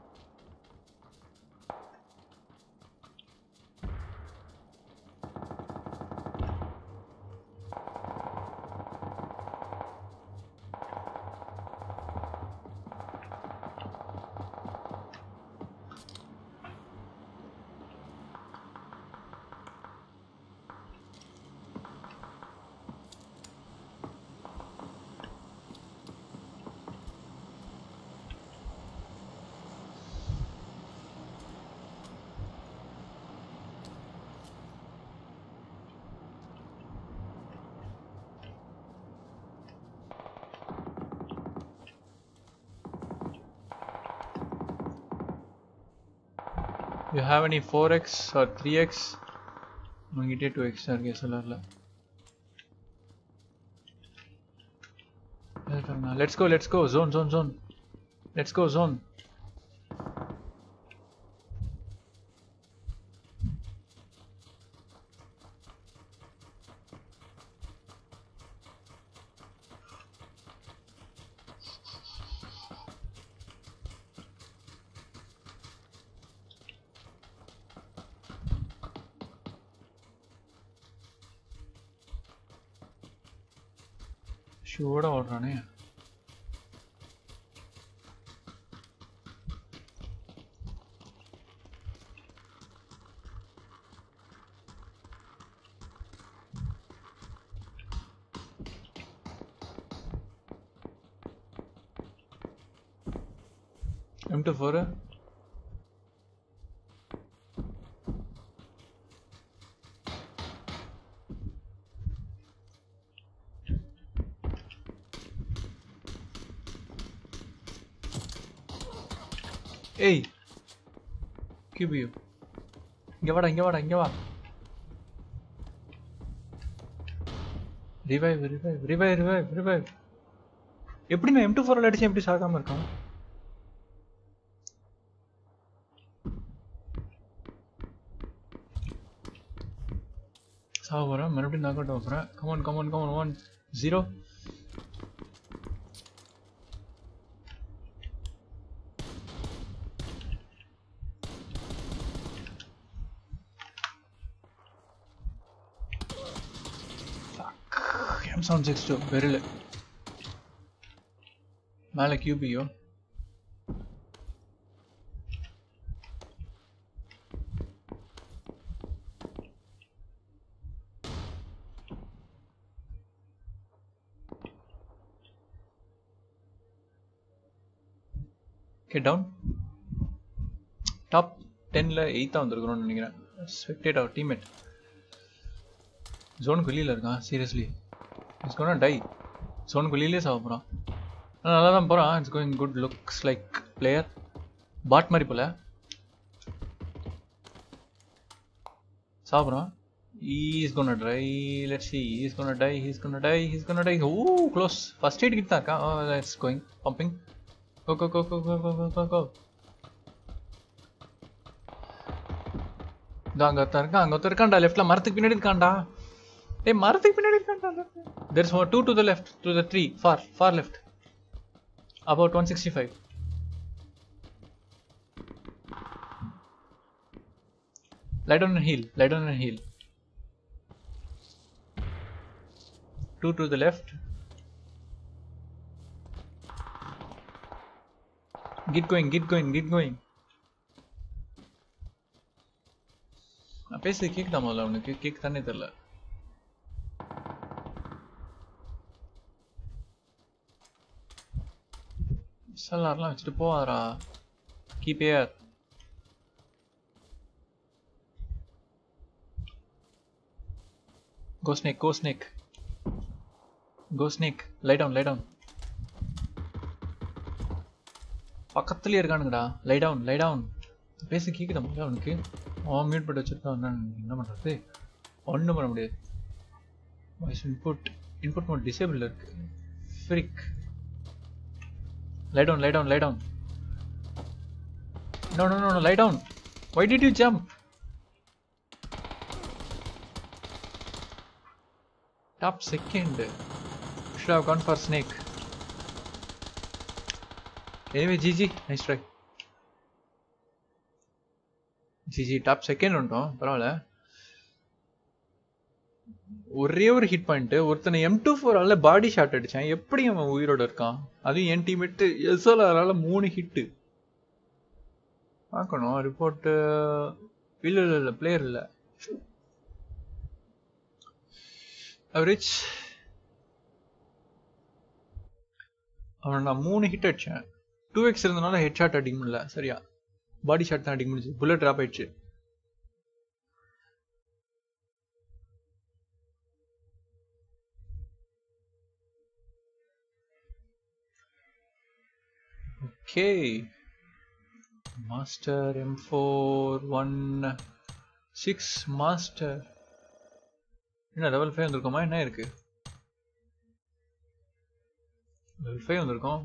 you have any 4x or 3x உங்ககிட்டே 2x தான் இருக்கு சொல்லல let's go let's go zone zone zone let's go zone ஷூட ஓடுறானே M two four ஏய் கியூபியூ இங்க வாடா இங்க வாடா இங்க வா revive revive revive revive revive எப்படி நான் எம் டூ ஃபோரில் அடிச்சேன் எப்படி சாகாம இருக்கான் சாக போகிறேன் மறுபடியும் நாக் அவுட் ஆகிறேன் come on come on come on one zero M seven six two Beryl மேலே கியூபியோ ஓகே டவுன் டாப் டென்னில் எயித்தாக வந்திருக்கிறோம்னு நினைக்கிறேன் ஸ்பெக்டேட் அவர் டீம்மேட் ஜோனுக்கு வெளியில் இருக்கான் சீரியஸ்லி இட்ஸ் கோனா டை ஜோனுக்கு வெளியிலே சாக போகிறான் ஆனால் நல்லா தான் போகிறான் it's going good looks like player bot மாதிரி போல சாப்பிட்றான் he's gonna try let see he's gonna die he's gonna die he's gonna die oh close first aid கிட்ட தான் இருக்கான் it's going pumping go go go go go go go go go இதோ அங்க ஒருத்தன் இருக்கான் அங்க ஒருத்தன் இருக்கான்டா லெஃப்ட்ல மரத்துக்கு பின்னாடி இருக்கான்டா ஏய் மரத்துக்கு பின்னாடி இருக்கான்டா there is one two to the left to the three far far left about 165 lie down and heal lie down and heal two to the left get going get going get going நான் பேசுறது கேக்குதா முதல்ல உனக்கு கேக்கு தானே தெரியல சல்லார்லாம் வச்சுட்டு போவாரா கீப் ஏர் go snake go snake go snake lie down lie down பக்கத்துலயே இருக்கானுங்கடா லை டவுன் லை டவுன் பேச கேக்குதா முதல்ல அவனுக்கு அவன் மியூட் பண்ணி வச்சிருக்கான் என்ன என்ன பண்ணுறது ஒன்றும் பண்ண முடியாது voice input input mode disable இருக்கு freak lie down lie down lie down no no no lie down why did you jump top second should have gone for snake anyway GG nice try GG top second வந்துட்டோம் பரவாயில்ல ஒரே ஒரு hit point ஒருத்தனை M two ஃபோரால body shot அடிச்சான் எப்படி அவன் உயிரோட இருக்கான் அதுவும் என் டீமேட்டு எஸ்எல்ஆரால மூணு ஹிட்டு பார்க்கணும் ரிப்போர்ட்டு இல்லை இல்லை இல்லை பிளேயர் இல்லை அவரேஜ் அவன் நான் மூணு ஹிட் அடிச்சேன் டூ எக்ஸ் இருந்தனால ஹெட் ஷாட் அடிக்க முடியல சரியா பாடி ஷாட் தான் அடிக்க முடிஞ்சு புல்லட் ட்ராப் ஆயிடுச்சு okay master M four one six master என்ன லெவல் ஃபைவ் வந்திருக்கோமா என்ன இருக்கு லெவல் ஃபைவ் வந்திருக்கோம்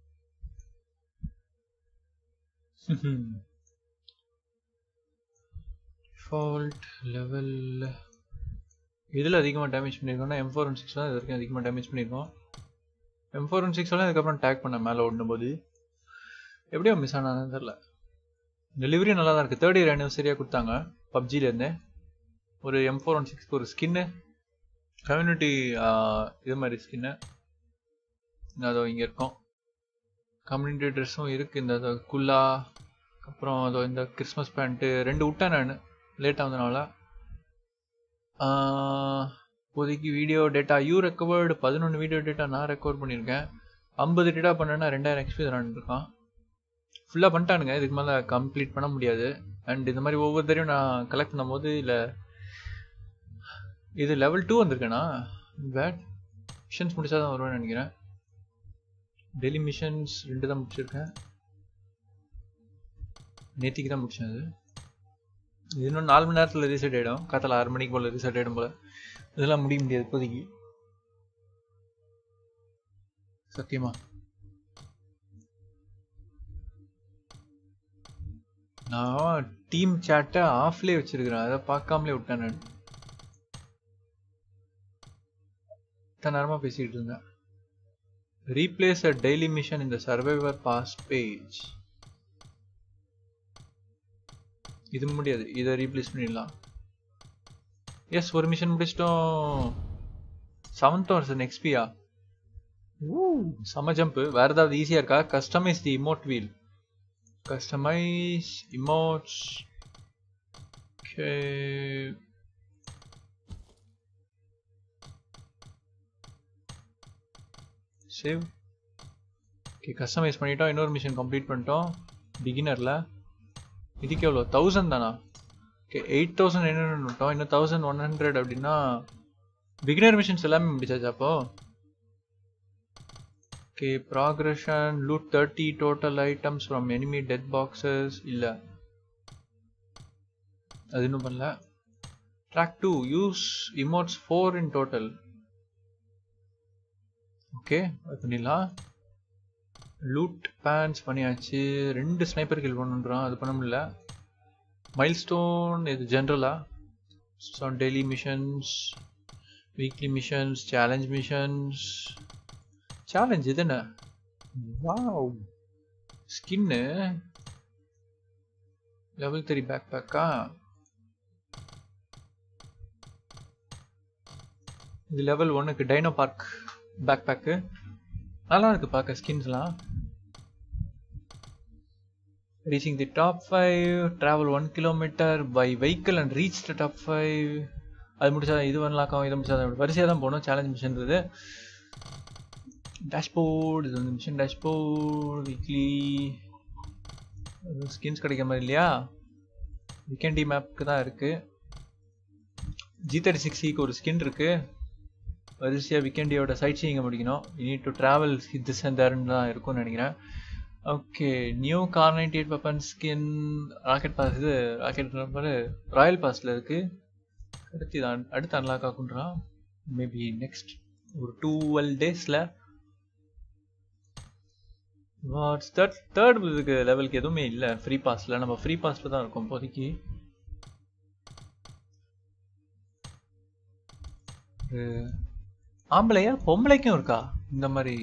டிஃபால்ட் லெவல் இதில் அதிகமாக டேமேஜ் பண்ணியிருக்கோம்னா எம் ஃபோர் ஒன் சிக்ஸ் தான் இது வரைக்கும் அதிகமாக டேமேஜ் பண்ணியிருக்கோம் எம் ஃபோர் ஒன் சிக்ஸ் எல்லாம் இதுக்கப்புறம் டேக் பண்ண மேலே ஓடும் போது எப்படியோ மிஸ் ஆனான்னு தெரில டெலிவரி நல்லா தான் இருக்குது தேர்ட் இயர் ஆனிவர்சரியாக கொடுத்தாங்க பப்ஜிலேருந்து ஒரு எம் ஃபோர் ஒன் சிக்ஸ்க்கு ஒரு ஸ்கின்னு கம்யூனிட்டி இது மாதிரி ஸ்கின்னு அதோ இங்கே இருக்கும் கம்யூனிட்டி ட்ரெஸ்ஸும் இருக்குது இந்த அதோ குல்லா அப்புறம் அதோ இந்த கிறிஸ்மஸ் பேண்ட்டு ரெண்டு விட்டேன் நான் லேட்டாக வந்தனால இப்போதைக்கு வீடியோ டேட்டா யூ ரெக்கவர்டு பதினொன்று வீடியோ டேட்டா நான் ரெக்கவர் பண்ணியிருக்கேன் ஐம்பது டேட்டா பண்ணேன்னா ரெண்டாயிரம் எக்ஸ்பி இருக்கான் ஃபுல்லாக பண்ணிட்டானுங்க இதுக்கு மேலே கம்ப்ளீட் பண்ண முடியாது அண்ட் இந்த மாதிரி ஒவ்வொரு தடையும் நான் கலெக்ட் பண்ணும்போது இல்லை இது லெவல் டூ வந்திருக்கேனா பேட் மிஷன்ஸ் முடிச்சா தான் வருவேன்னு நினைக்கிறேன் டெய்லி மிஷன்ஸ் ரெண்டு தான் முடிச்சிருக்கேன் நேத்திக்கு தான் முடிச்சேன் அது இது இன்னும் நாலு மணி நேரத்தில் ரீசெட் ஆகிடும் காத்தால ஆறு மணிக்கு போல் ரீசெட் ஆகிடும் போல் இதெல்லாம் முடிய முடியாது இப்போதைக்கு சத்தியமா நான் டீம் சேட்டை ஆஃப்லேயே வச்சிருக்கிறேன் அதை பார்க்காமலே விட்டேன் நான் இத்தனை நேரமாக பேசிக்கிட்டு இருந்தேன் ரீப்ளேஸ் அ டெய்லி மிஷன் இந்த சர்வைவர் பாஸ் பேஜ் இது முடியாது இதை ரீப்ளேஸ் பண்ணிடலாம் எஸ் ஒரு மிஷன் முடிச்சிட்டோம் செவன்த் வருஷன் எக்ஸ்பியா ஊ செம ஜம்ப் வேற ஏதாவது ஈஸியா இருக்கா customize the emote wheel customize emotes save okay customize பண்ணிட்டோம் இன்னொரு மிஷன் கம்ப்ளீட் பண்ணிட்டோம் பிகினரில் இதுக்கு எவ்வளோ தௌசண்ட் தானா okay eight thousand nine hundred விட்டோம் இன்னும் தௌசண்ட் ஒன் ஹண்ட்ரட் அப்படின்னா பிகினர் மிஷன்ஸ் எல்லாமே முடிச்சாச்சு அப்போ okay progression loot thirty total items from enemy death boxes இல்லை அது இன்னும் பண்ணல track to use emotes four in total okay அது பண்ணிடலாம் லூட் பேன்ஸ் பண்ணியாச்சு ரெண்டு ஸ்னைப்பர் கில் பண்ணுறோம் அது பண்ண முடியல மைல் ஸ்டோன் இது ஜென்ரலா so daily missions weekly missions challenge missions challenge இது என்ன வாவ் ஸ்கின்னு லெவல் த்ரீ பேக் பேக்கா இது லெவல் ஒன்னுக்கு டைனோ பார்க் பேக் பேக்கு நல்லா இருக்கு பார்க்க ஸ்கின்ஸ்லாம் reaching the top five travel one kilometre by vehicle and reach the top five அது முடிச்சா இது பண்ணலாக்கம் இது முடிச்சா வரிசையாக தான் போகணும் சேலஞ்ச் மிஷன்றது டேஷ்போர்டு இது வந்து மிஷன் டேஷ்போர்ட் வீக்லி ஸ்கின்ஸ் கிடைக்கிற மாதிரி இல்லையா வீக்கெண்டி மேப்க்கு தான் இருக்குது ஜி தேர்ட்டி சிக்ஸிக்கு ஒரு ஸ்கின் இருக்குது வரிசையாக வீக்கெண்டியோட சைட் சீயிங்க முடிக்கணும் you need to travel this and தேர்ன்னு தான் இருக்கும்னு நினைக்கிறேன் okay new car ninety eight weapon skin rocket pass இது ராக்கெட் நம்பர் ராயல் பாஸில் இருக்கு அடுத்து இது un- அடுத்து அன்லாக் ஆகுன்றான் மேபி நெக்ஸ்ட் ஒரு டுவெல் டேஸில் வாட்ஸ் தட் தேர்ட் இதுக்கு லெவலுக்கு எதுவுமே இல்லை ஃப்ரீ பாஸில் நம்ம ஃப்ரீ பாஸில் தான் இருக்கோம் இப்போதைக்கு ஒரு ஆம்பளையா பொம்பளைக்கும் இருக்கா இந்த மாதிரி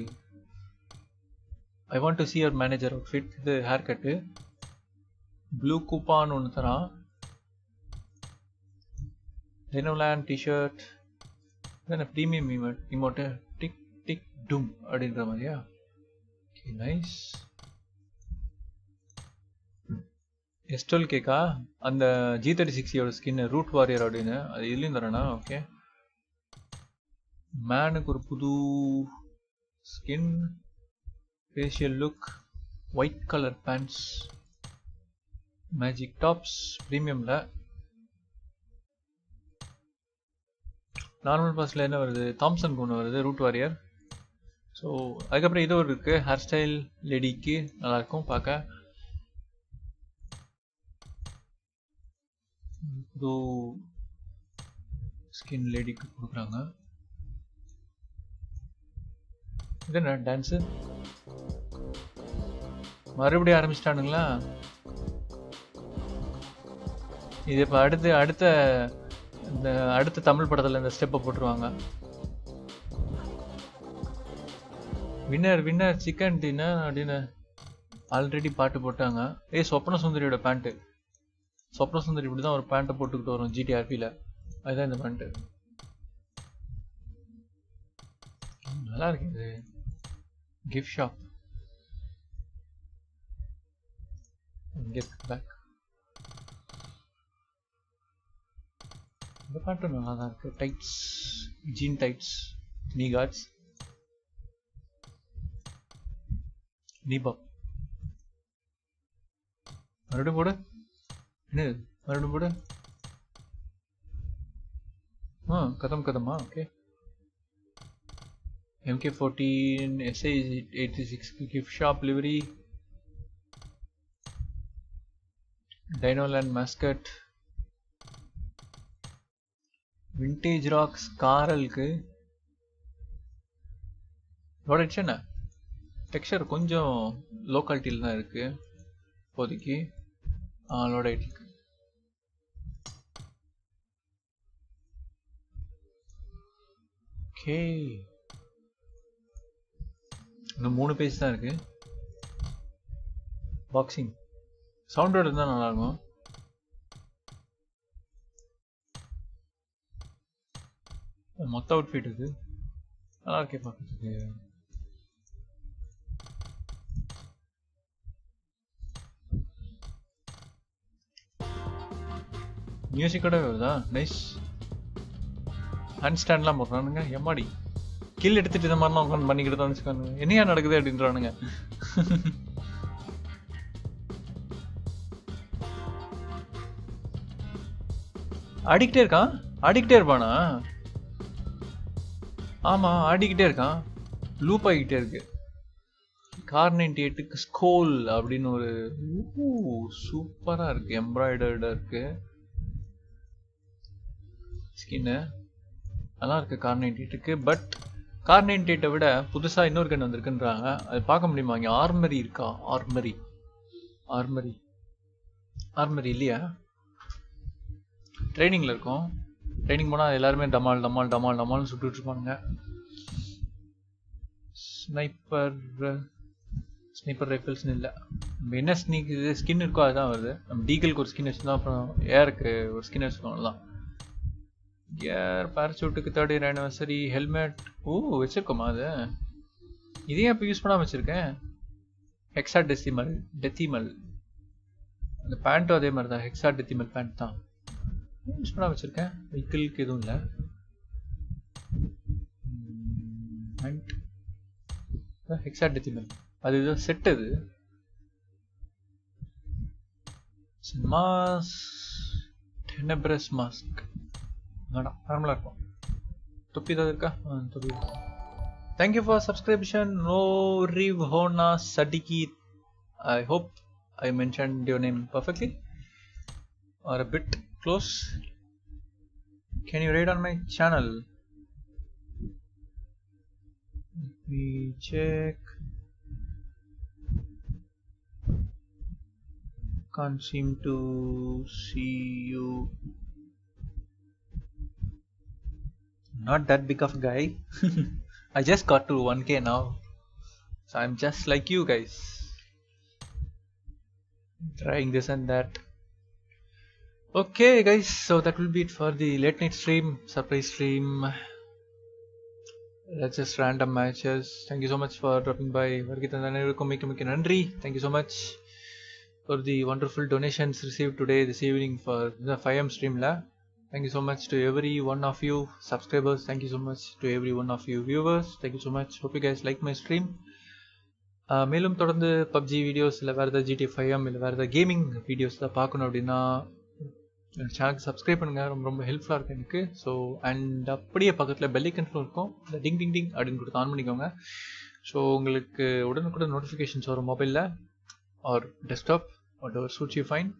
I want to see your manager outfit இது ஹேர் கட்டு ப்ளூ கூப்பான்னு ஒன்று தரான் ரெனோலாண்ட் டிஷர்ட் என்ன ப்ரீமியம் இமோட் இமோட்டு டிக் டிக் டும் அப்படின்ற மாதிரியா ஓகே நைஸ் எஸ்டோல் கேக்கா அந்த ஜி தேர்ட்டி சிக்ஸியோட ஸ்கின் ரூட் வாரியர் அப்படின்னு அது இதுலேயும் தரேனா ஓகே மேனுக்கு ஒரு புது skin facial look white colour pants magic tops ப்ரீமியமில் நார்மல் பாஸில் என்ன வருது தாம்சன் ஒன்று வருது ரூட் வாரியர் ஸோ அதுக்கப்புறம் இது ஒரு இருக்குது ஹேர் ஸ்டைல் லேடிக்கு நல்லாயிருக்கும் பார்க்க புது ஸ்கின் லேடிக்கு கொடுக்குறாங்க இது என்ன டான்ஸு மறுபடியும் ஆரம்பிச்சிட்டானுங்களா இது இப்போ அடுத்து அடுத்த இந்த அடுத்த தமிழ் படத்தில் இந்த ஸ்டெப்பை போட்டுருவாங்க வின்னர் வின்னர் சிக்கன் டின்னர் அப்படின்னு ஆல்ரெடி பாட்டு போட்டாங்க ஏய் சொப்ன சுந்தரியோட பேண்ட்டு சொப்ன சுந்தரி இப்படி தான் ஒரு பேண்ட்டை போட்டுக்கிட்டு வரும் ஜிடிஆர்பியில் அதுதான் இந்த பேண்ட்டு நல்லா இருக்கு இது கிஃப்ட் ஷாப் கிஃப்ட் பேக் இந்த பேண்ட்டும் நல்லா தான் இருக்கு tights jean tights knee guards நீபாப் மறுபடியும் போடு என்ன இது? மறுபடியும் போடு ஆ கதம் கதமா okay MK14 SA 86 gift shop livery Dinoland mascot vintage rocks காரலுக்கு லோட் ஆயிடுச்சு என்ன டெக்ஸ்சர் கொஞ்சம் லோக்காலிட்டியில் தான் இருக்கு இப்போதைக்கு ஆ லோட் ஆயிட்டு இருக்கு ஓகே இன்னும் மூணு பேஜ் தான் இருக்கு பாக்ஸிங் சவுண்டோட இருந்தால் நல்லா இருக்கும் மொத்த அவுட்ஃபிட் இது நல்லா இருக்கே பார்க்கறதுக்கு மியூசிக்கோட வருதா நைஸ் ஹேண்ட் ஸ்டாண்ட்லாம் போடுறானுங்க எம்மாடி கில் எடுத்துட்டு இந்த மாதிரிலாம் உட்காந்து பண்ணிக்கிட்டு தான் வச்சுக்கானுங்க என்னையா நடக்குது அப்படின்றானுங்க ஆடிக்கிட்டே இருக்கான் ஆடிக்கிட்டே இருப்பானா ஆமா ஆடிக்கிட்டே இருக்கான் லூப் ஆகிக்கிட்டே இருக்கு கார் நைன்டி எயிட்டுக்கு ஸ்கோல் அப்படின்னு ஒரு சூப்பரா இருக்கு எம்ப்ராய்டர்டா இருக்கு ஸ்கின்னு நல்லா இருக்கு கார் நைன்டி எயிட்டுக்கு பட் கார் நைன்டி எயிட்டை விட புதுசா இன்னொரு கன் வந்திருக்குன்றாங்க அது பார்க்க முடியுமா இங்க ஆர்மரி இருக்கா ஆர்மரி ஆர்மரி ஆர்மரி இல்லையா ட்ரைனிங்ல இருக்கும் ட்ரைனிங் போனா எல்லாருமே டமால் டமால் டமால் டமால்னு சுட்டுட்டு இருப்பாங்க ஸ்னைப்பர் ஸ்னைப்பர் ரைஃபிள்ஸ்னு இல்லை நம்ம என்ன ஸ்னீக் இது ஸ்கின் இருக்கோ அதுதான் வருது நம்ம டீகலுக்கு ஒரு ஸ்கின் வச்சுருந்தோம் அப்புறம் ஏருக்கு ஒரு ஸ்கின் வச்சுருக்கோம் தான் கியர் பேரசூட்டுக்கு தேர்ட் இயர் ஆனிவர்சரி ஹெல்மெட் ஓ வச்சிருக்கோமா அது இதே அப்போ யூஸ் பண்ணாமல் வச்சுருக்கேன் ஹெக்ஸா டெசிமல் டெத்திமல் அந்த பேண்ட்டும் அதே மாதிரி தான் ஹெக்ஸா டெத்திமல் பேண்ட் தான் யூஸ் பண்ணாமல் வச்சுருக்கேன் வெஹிக்கிளுக்கு எதுவும் இல்லை பேண்ட் ஹெக்ஸா டெத்திமல் அது ஏதோ செட் அது மாஸ் டெனப்ரஸ் மாஸ்க் வேணாம் நார்மலாக இருக்கும் தொப்பி ஏதாவது இருக்கா ஆ தொப்பி தேங்க்யூ ஃபார் சப்ஸ்கிரிப்ஷன் நோ ரிவ் ஹோனா சடிகி I hope I mentioned your name perfectly or a bit close. Can you raid on my channel? Let me check. Can't seem to see you. Not that big of a guy. I just got to 1k now. So I'm just like you guys. Trying this and that. Okay guys, so that will be it for the late night stream, surprise stream. That's just random matches. Thank you so much for dropping by. வருகிற அனைவருக்கும் மிக்க மிக்க நன்றி. Thank you so much for the wonderful donations received today this evening for the 5am stream la. Thank you so much to every one of you subscribers. Thank you so much to every one of you viewers. Thank you so much. Hope you guys like my stream. ஆஹ் மேலும் தொடர்ந்து PUBG videos இல்லை வேறு ஏதாவது GT five M இல்லை வேறு ஏதாவது gaming videos தான் பார்க்கணும் அப்படின்னா சேனலுக்கு சப்ஸ்கிரைப் பண்ணுங்கள் ரொம்ப ரொம்ப ஹெல்ப்ஃபுல்லாக இருக்கும் எனக்கு ஸோ அண்ட் அப்படியே பக்கத்தில் பெல்லி கண்ட்ரோல் இருக்கும் இந்த டிங் டிங் டிங் அப்படின்னு கொடுத்து ஆன் பண்ணிக்கோங்க ஸோ உங்களுக்கு உடனுக்குடன் நோட்டிஃபிகேஷன்ஸ் வரும் மொபைலில் or desktop whatever suit you fine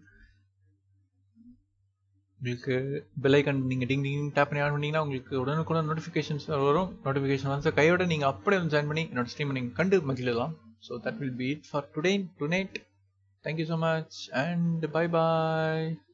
உங்களுக்கு பெல் ஐக்கன் நீங்கள் டிங் டிங் டேப் பண்ணி ஆன் பண்ணிங்கன்னா உங்களுக்கு உடனுக்குடன் நோட்டிஃபிகேஷன்ஸ் வரும் நோட்டிஃபிகேஷன் வந்து கையோட நீங்கள் அப்படியே வந்து ஜாயின் பண்ணி என்னோட ஸ்ட்ரீம் நீங்கள் கண்டு மகிழலாம் so that will be it for today tonight thank you so much and bye bye